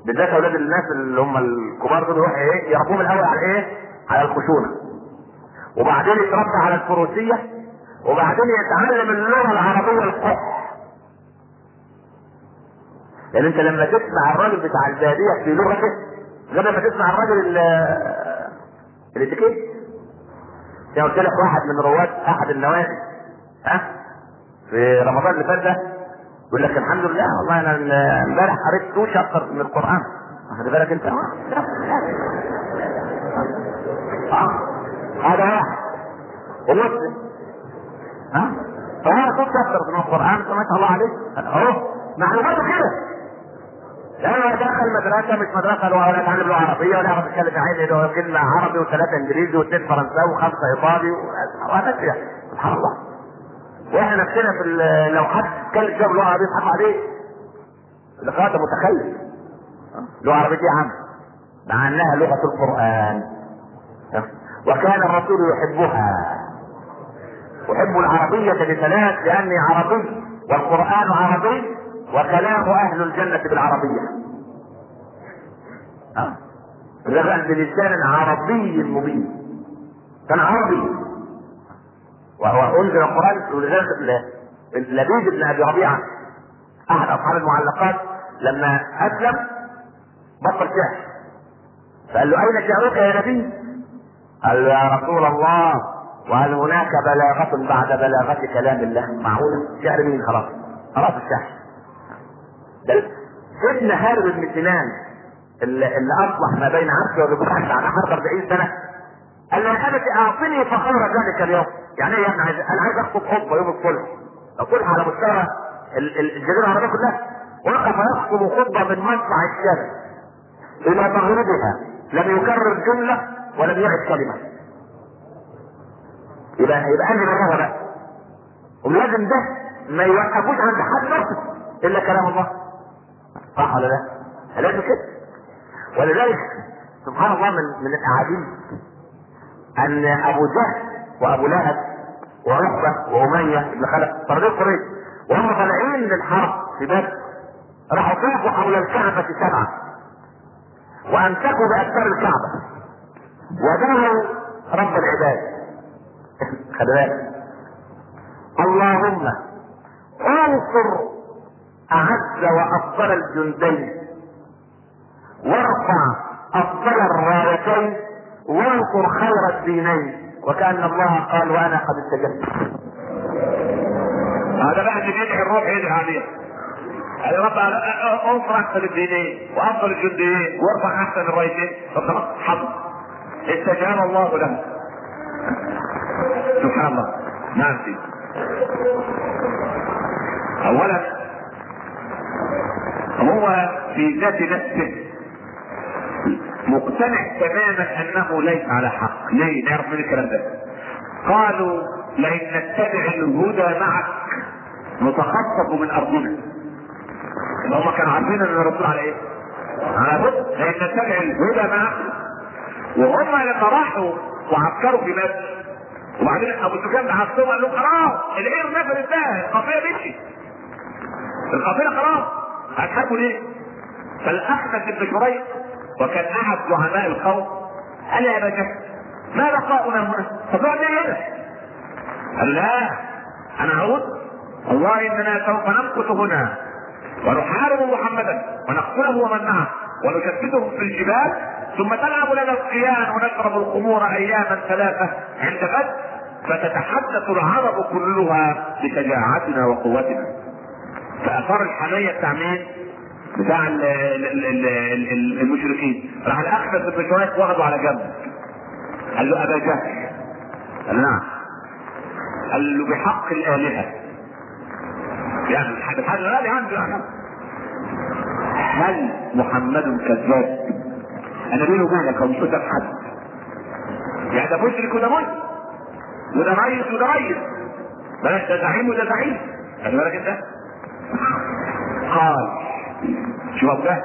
بالذات اولاد الناس اللي هم الكبار دول يروحوا ايه يربوهم الاول على ايه؟ على الخشونه وبعدين يتربى على الفروسيه وبعدين يتعلم اللغه العربيه القح لان انت لما تسمع الراجل بتاع الباديه في لغته غير لما تسمع الراجل ال- الاتيكيت زي ما قلت لك واحد من رواد احد النوادي ها في رمضان اللي فات ده يقول لك الحمد لله والله انا امبارح قريت توش اكتر من القران واخد بالك انت اه هذا واحد ومسلم ها فهذا توش اكتر من القران ما شاء الله عليه اهو معلوماته كده لا دخل مدرسة مش مدرسة له ولا يتعلم لغة عربية ولا يعرف يتكلم عادي له كلمة عربي وثلاثة انجليزي واثنين فرنساوي وخمسة ايطالي وهذا كده سبحان الله واحنا نفسنا في ال- لو حد اتكلم كده باللغة العربية يضحكوا عليه اللقاء ده متخيل لغة عربية ايه يا عم؟ مع انها لغة القرآن وكان الرسول يحبها أحب العربية لثلاث لأني عربي والقرآن عربي وكلام أهل الجنة بالعربية. آه. لغة بلسان عربي مبين. كان عربي. وهو أنزل القرآن ولذلك ال- لبيد بن أبي ربيعة أحد أصحاب المعلقات لما أسلم بطل شعر. فقال له أين شعرك يا نبي؟ قال له يا رسول الله وهل هناك بلاغة بعد بلاغة كلام الله؟ معقولة؟ شعر مين خلاص؟ خلاص الشعر. ده ابن هارب بن سنان اللي, اللي اصلح ما بين عبده وبكرة على حرب 40 سنة قال له يا ابتي اعطني فخور ذلك اليوم. يعني ايه يعني عايز انا عايز اخطب خطبة يوم الصلح. الصلح على مستوى ال- ال- الجزيرة العربية كلها. وقف يخطب خطبة من مطلع الشمس الى مغربها لم يكرر جملة ولم يعد كلمة. يبقى يبقى انهي بلاغه بقى ولازم ده ما يوقفوش عند حد نفسه الا كلام الله صح ولا لا؟ لازم كده ولذلك سبحان الله من من الاعاجيب ان ابو جهل وابو لهب وعقبه واميه بن خلف طردين قريش وهم طالعين للحرب في بدر راحوا طافوا حول الكعبه سبعه وامسكوا باكثر الكعبه ودعوا رب العباد خلي بالك اللهم انصر اعز وافضل الجندين وارفع افضل الرايتين وانصر خير الدينين وكان الله قال وانا قد استجبت هذا بقى اللي بيدعي الروح يدعي عليه يا رب انصر احسن الدينين وافضل الجنديين وارفع احسن الرايتين فخلاص حظ استجاب الله له سبحان الله نعم سيدي اولا هو في ذات نفسه مقتنع تماما انه ليس على حق ليه نعرف من الكلام ده قالوا لئن نتبع الهدى معك نتخطف من ارضنا هم كانوا عارفين ان الرسول على ايه؟ على هدى لئن نتبع الهدى معك وهم لما راحوا وعسكروا في بدر وبعدين ابو سفيان بعثهم قال لهم خلاص العير نفذ انتهى القافله مشي القافله خلاص هتحاربوا ليه؟ فالاحمد بن شريح وكان احد زعماء القوم قال يا ابا جهل ما بقاؤنا هنا؟ فقال لي هنا قال لا انا اعود والله اننا سوف نمكث هنا ونحارب محمدا ونقتله ومن معه ونشتته في الجبال ثم تلعب لنا القيان ونشرب الخمور اياما ثلاثه عند غد فتتحدث العرب كلها بشجاعتنا وقوتنا فاثار الحميه بتاع مين؟ بتاع ال- ال- ال- ال- ال- المشركين راح الاخنس بن شويه واخده على جنب قال له ابا جهل قال له نعم قال له بحق الالهه يعني بحق الالهه عنده يعني هل محمد كذاب؟ انا بيني وبينك هو مش قدام حد يعني ده مشرك وده مشرك وده ريس وده ريس بلاش ده زعيم وده زعيم خلي بالك انت قال شوف ده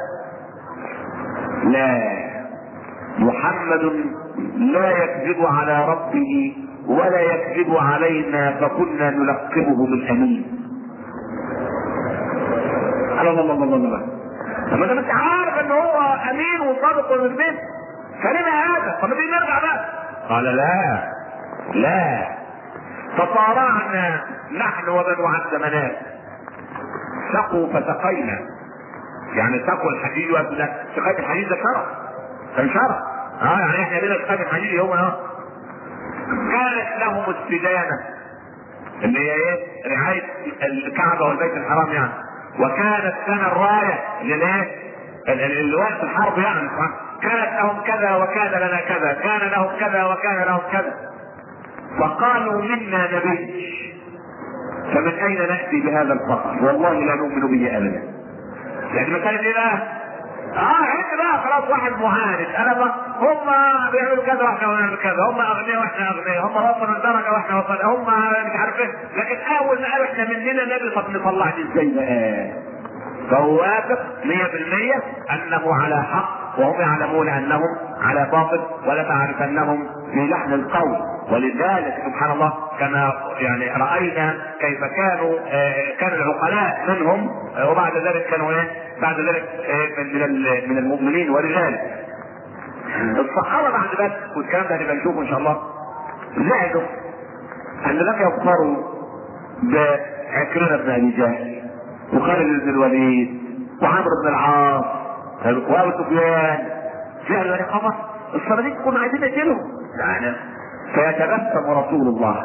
لا محمد لا يكذب على ربه ولا يكذب علينا فكنا نلقبه بالامين الله الله الله الله الله طب ما انت مش عارف ان هو امين وصادق ومثبت فلما هذا طب ما تيجي نرجع بقى قال لا لا فصارعنا نحن وبنو عبد مناف سقوا فسقينا يعني سقوا الحديد ولا سقايه الحديد ده شرع كان شرع اه يعني احنا لنا سقايه الحديد يوم اه كانت لهم السدانه اللي هي ايه؟ رعايه الكعبه والبيت الحرام يعني وكانت لنا الرايه اللي ايه؟ اللي وقت الحرب يعني كانت لهم كذا وكان لنا كذا كان لهم كذا وكان لهم كذا فقالوا منا نبي فمن اين ناتي بهذا الفقر والله لا نؤمن به ابدا يعني مسألة ايه بقى؟ اه انت بقى خلاص واحد معاند انا بقى هم بيعملوا كذا واحنا بنعمل كذا هم اغنياء واحنا اغنياء هم وصلوا لدرجه واحنا وصلنا هم مش عارف ايه لكن اول ما قالوا احنا مننا نبي طب نطلع دي ازاي بقى؟ فهو واثق 100% انه على حق وهم يعلمون انهم على باطل ولتعرفنهم في لحن القول ولذلك سبحان الله كما يعني راينا كيف كانوا آه كان العقلاء منهم آه وبعد ذلك كانوا ايه؟ بعد ذلك آه من من المؤمنين ورجال الصحابه بعد ذلك والكلام ده هنبقى نشوفه ان شاء الله زعلوا ان لم يظفروا بعكرمه بن ابي جهل وخالد بن الوليد وعمرو بن العاص وابو سفيان فعلا يا خبر الصناديق كنا عايزين نجيلهم يعني فيتبسم رسول الله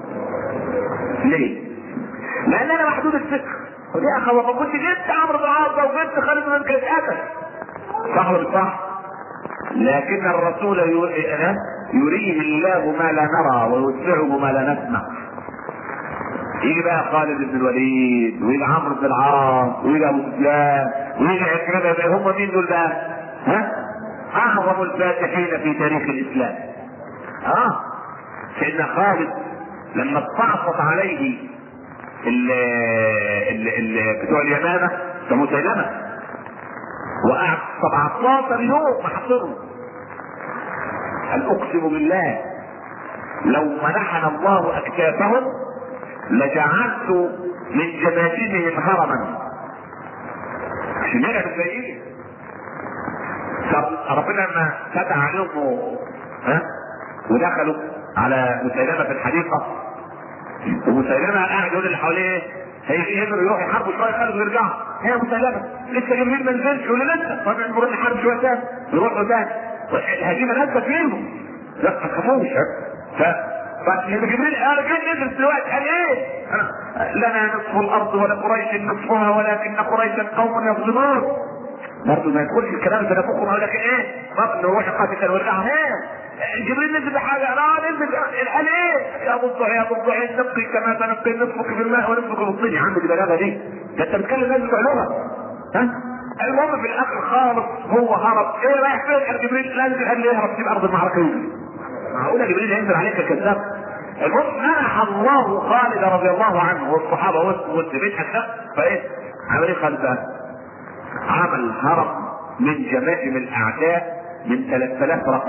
ليه؟ لان انا محدود الفكر ودي اخي ما كنت جبت عمرو بن العاص وجبت خالد بن كان اتقتل صح ولا صح؟ لكن الرسول يريه الله ما لا نرى ويسمعه ما لا نسمع يجي بقى خالد بن الوليد ويجي عمرو بن العاص ويجي ابو سفيان ويجي عكرمه هم مين دول بقى؟ ها؟ اعظم الفاتحين في تاريخ الاسلام. اه سيدنا خالد لما استعصت عليه ال ال ال بتوع اليمامه كمسيلمه وقعد 17 يوم محصرهم قال اقسم بالله لو منحنا الله اكتافهم لجعلت من جماجمهم هرما عشان يلعبوا زي ايه ربنا لما فتح عليهم ها ودخلوا على مسيلمه في الحديقه ومسيلمه قاعد يقول اللي حواليه هيجي يقدروا يروحوا يحاربوا شويه خالد ويرجعوا هي مسيلمه لسه جبريل ما نزلش يقول لسه طب نروح نحارب شويه تاني يروحوا تاني الهزيمه نزلت فيهم لا ما تخافوش ف فجبريل قال كان نزل دلوقتي قال ايه؟ لنا نصف الارض ولا قريش نصفها ولكن قريشا قوم يظلمون برضه ما يدخلش الكلام ده نفوقهم يقول لك ايه؟ برضه نروح نقاتل ونرجع ايه؟ جبريل نزل بحاجه لا نزل قال ايه؟ يا ابو الضحى يا ابو الضحى نبقي كما تنقي نصفك في الماء ونصفك في الطين يا عم دي بلاغه دي ده انت بتتكلم ناس بتوع لغه ها؟ المهم في الاخر خالص هو هرب ايه رايح فين؟ قال جبريل لا نزل قال لي اهرب سيب ارض المعركه يجري معقوله جبريل ينزل عليك كذاب المهم منح الله خالد رضي الله عنه والصحابه والتابعين حتى فايه؟ عمل ايه خالد بقى؟ عمل هرب من جماجم الاعداء من 3000 رأس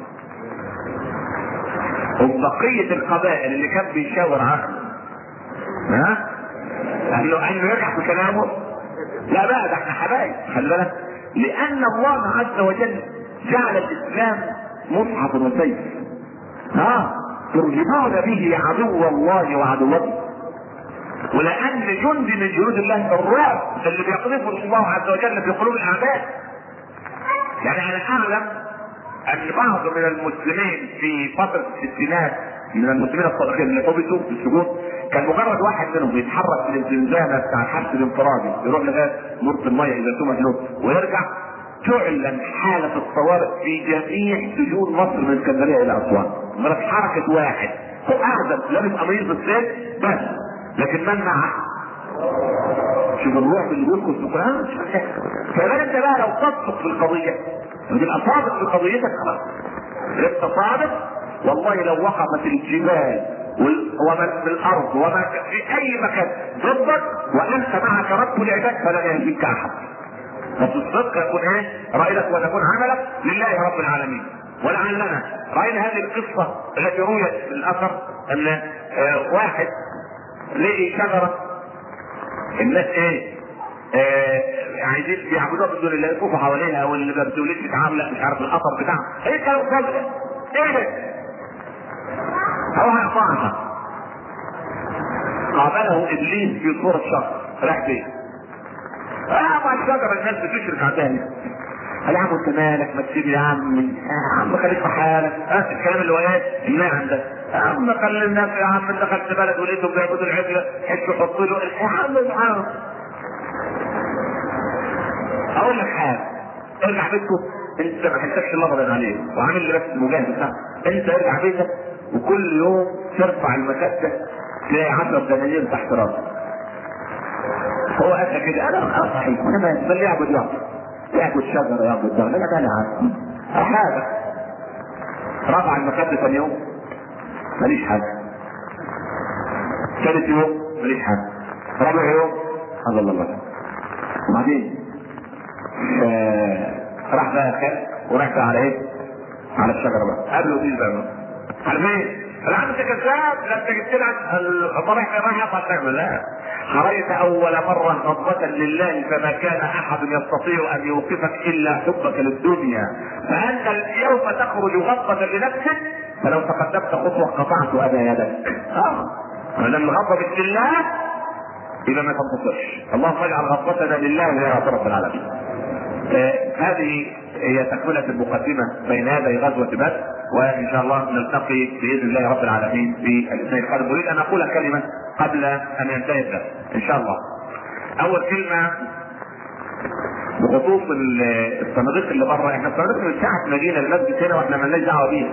وبقية القبائل اللي كان بيشاور عنه ها؟ قال له انه يرجع في كلامه لا بقى ده احنا حبايب خلي بالك لان الله عز وجل جعل الاسلام مصحف وسيف ها ترهبون به عدو الله وعدوته ولان جند من جنود الله الرعب اللي بيقذفه الله عز وجل في قلوب الاعداء يعني انا اعلم ان بعض من المسلمين في فتره الستينات من المسلمين الصادقين اللي حبسوا في السجون كان مجرد واحد منهم بيتحرك في الزنزانه بتاع الحبس الانفرادي يروح لغايه مرة الميه اذا سمح له ويرجع تعلن حالة الطوارئ في جميع سجون مصر من اسكندرية إلى أسوان. مرات حركة واحد هو أعزب لابس قميص الصيف بس لكن من معه؟ شوف الروح اللي بيدخل في القرآن كمان أنت بقى لو تصدق في القضية وتبقى صادق في قضيتك خلاص. أنت صادق والله لو وقفت الجبال ومن في الارض وما في اي مكان ضدك وانت معك رب العباد فلن يهزمك احد. ففي الصدق يكون ايه؟ رايك ويكون عملك لله رب العالمين. ولعلنا راينا هذه القصه التي رويت في الاثر ان آه واحد لقي شجره الناس ايه؟ آه عايزين بيعبدوها من دون الله يطوفوا حواليها واللي ما بتولدش عامله مش عارف القطر بتاعها ايه الكلام الفاضي ده؟ ايه ده؟ هو هيقطعها قابله ابليس في صوره شر راح فين؟ اه مع الشجره الناس بتشرك عندها هنا قال يا عم انت مالك ما تسيب يا عم يا عم خليك في حالك اه الكلام اللي هو ايه النعم ده يا عم خلي الناس يا عم انت دخلت بلد ولقيتهم بيعبدوا العجله حسوا يحطوا له يا عم سبحان اقول لك حاجه ارجع بيتكم انت ما حسكش الله عليه وعامل لبس المجاهد بتاعك انت ارجع بيتك وكل يوم ترفع المكتة تلاقي 10 دنانير تحت راسك هو قال كده انا اه صحيح انا ما بل يعبد يعبد يعبد شجره يعبد دار انا انا عارف حاجه رفع المكتة ثاني يوم ماليش حاجه ثالث يوم ماليش حاجه رابع يوم الله الله الله وبعدين آه راح بقى خد وراح على ايه؟ على الشجره بقى قبله دي بقى على فين؟ انا عم انت كذاب لا انت جبت لك الطريق راح يقطع تعمل لا حريت اول مره غضبة لله فما كان احد يستطيع ان يوقفك الا حبك للدنيا فانت اليوم تخرج غضبة لنفسك فلو تقدمت خطوه قطعت ابا يدك اه ما دام الغضبة لله اذا ما تنتصرش اللهم اجعل غضبتنا لله يا رب العالمين آه هذه هي تكملة المقدمة بين يدي غزوة بدر وإن شاء الله نلتقي بإذن الله رب العالمين في الاثنين القادم أريد أن أقول كلمة قبل أن ينتهي الدرس إن شاء الله أول كلمة بخصوص الصناديق اللي بره احنا الصناديق من ساعة ما جينا المسجد هنا واحنا مالناش دعوة بيها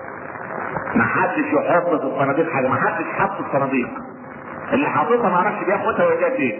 ما حدش يحط في الصناديق حاجة ما حدش حط الصناديق اللي حاططها ما اعرفش بياخدها ويجي فين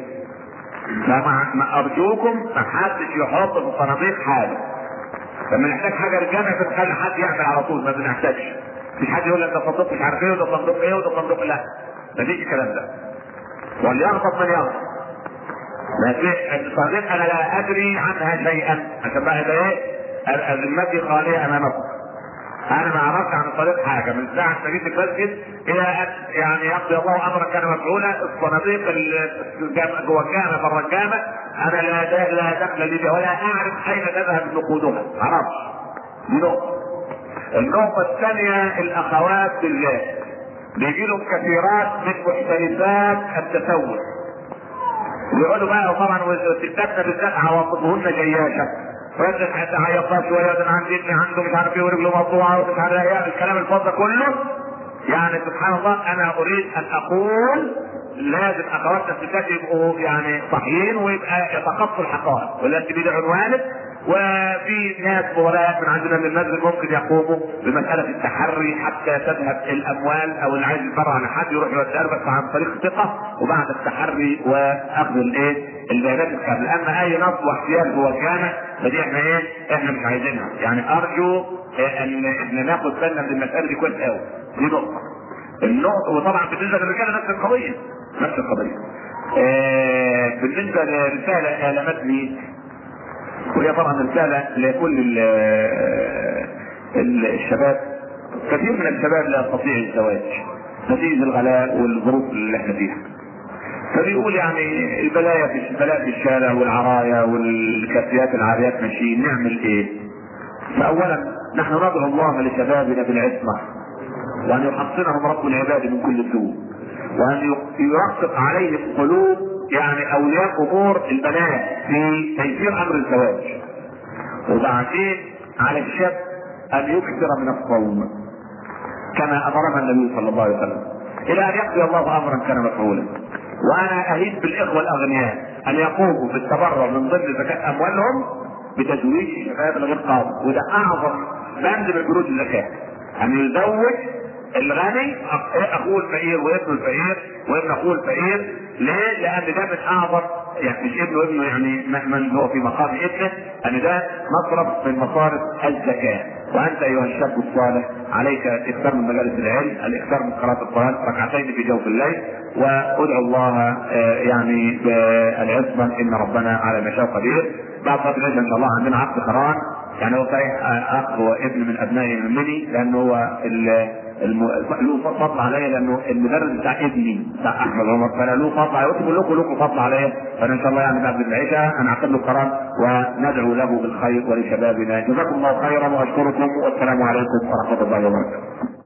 فما ارجوكم ما حدش يحط في الصناديق حاجه لما نحتاج حاجه رجاله بنخلي حد يعمل على طول ما بنحتاجش مش حد يقول لك ده صندوق مش عارف ايه وده صندوق ايه وده صندوق لا ما فيش الكلام ده وليغضب من يغضب لكن الصناديق انا لا ادري عنها شيئا عشان بقى ده ايه ذمتي خاليه امامكم انا ما اعرفش عن الطريق حاجه من ساعه ما جيت المسجد الى ان يعني يقضي الله امرا كان مفعولا الصناديق اللي جوه الجامع بره الجامع انا لا لا دخل لي بها ولا اعرف اين تذهب نقودها ما اعرفش دي نقطه النقطه الثانيه الاخوات بالله بيجي لهم كثيرات من محترفات التسول ويقعدوا بقى طبعا وستاتنا بالذات عواطفهن جياشه فانت تعيط بقى شويه ده انا عندي ابني عنده مش عارف ايه ورجله مقطوعه ومش عارف ايه الكلام الفاضي كله يعني سبحان الله انا اريد ان اقول لازم اخواتنا الستات يبقوا يعني صحيين ويبقى يتخطوا الحقائق ولا انت دي عنوانك وفي ناس فضلاء من عندنا من المسجد ممكن يقوموا بمساله التحري حتى تذهب الاموال او اللي عايز يتبرع عن حد يروح يوديها بس عن طريق ثقه وبعد التحري واخذ الايه البيانات الكامله اما اي نصب واحتيال هو كان فدي احنا ايه احنا مش عايزينها يعني ارجو ان احنا ناخد بالنا من المساله دي كويس قوي دي نقطه النقطه وطبعا بالنسبه للرجاله نفس القضيه نفس القضيه آه بالنسبه لرساله المتني وهي طبعا رساله لكل الشباب كثير من الشباب لا يستطيع الزواج نتيجه الغلاء والظروف اللي احنا فيها فبيقول يعني البلايا في البلاء في الشارع والعرايا والكافيات العاريات ماشيين نعمل ايه؟ فاولا نحن ندعو الله لشبابنا بالعصمه وان يحصنهم رب العباد من كل سوء وان يرقق عليهم قلوب يعني اولياء امور البنات في تيسير امر الزواج وبعدين على الشاب ان يكثر من الصوم كما امرنا النبي صلى الله عليه وسلم الى ان يقضي الله امرا كان مفعولا وانا اهيب بالاخوه الاغنياء ان يقوموا بالتبرع من ضمن زكاه اموالهم بتزويج الشباب الغير قادر وده اعظم بند من بنود الزكاه ان يزوج الغني اخوه الفقير وابنه الفقير وابن اخوه الفقير ليه؟ لان ده من اعظم يعني مش ابنه ابنه يعني من هو في مقام ابنه ان ده مصرف من مصارف الزكاه وانت ايها الشاب الصالح عليك اكثر من مجالس العلم الاكثر من قراءه القران ركعتين في جوف الليل وادعو الله يعني بالعصمه ان ربنا على ما شاء قدير بعد فتره ان شاء الله عندنا عقد قران يعني هو صحيح اخ وابن من ابنائي مني لانه هو الم... له فضل عليا لانه المدرس بتاع ابني بتاع احمد عمر فانا له فضل عليا وانتم كلكم لكم فضل عليا فانا ان شاء الله يعني بعد العشاء هنعقد له قرار وندعو له بالخير ولشبابنا جزاكم الله خيرا واشكركم والسلام عليكم ورحمه الله وبركاته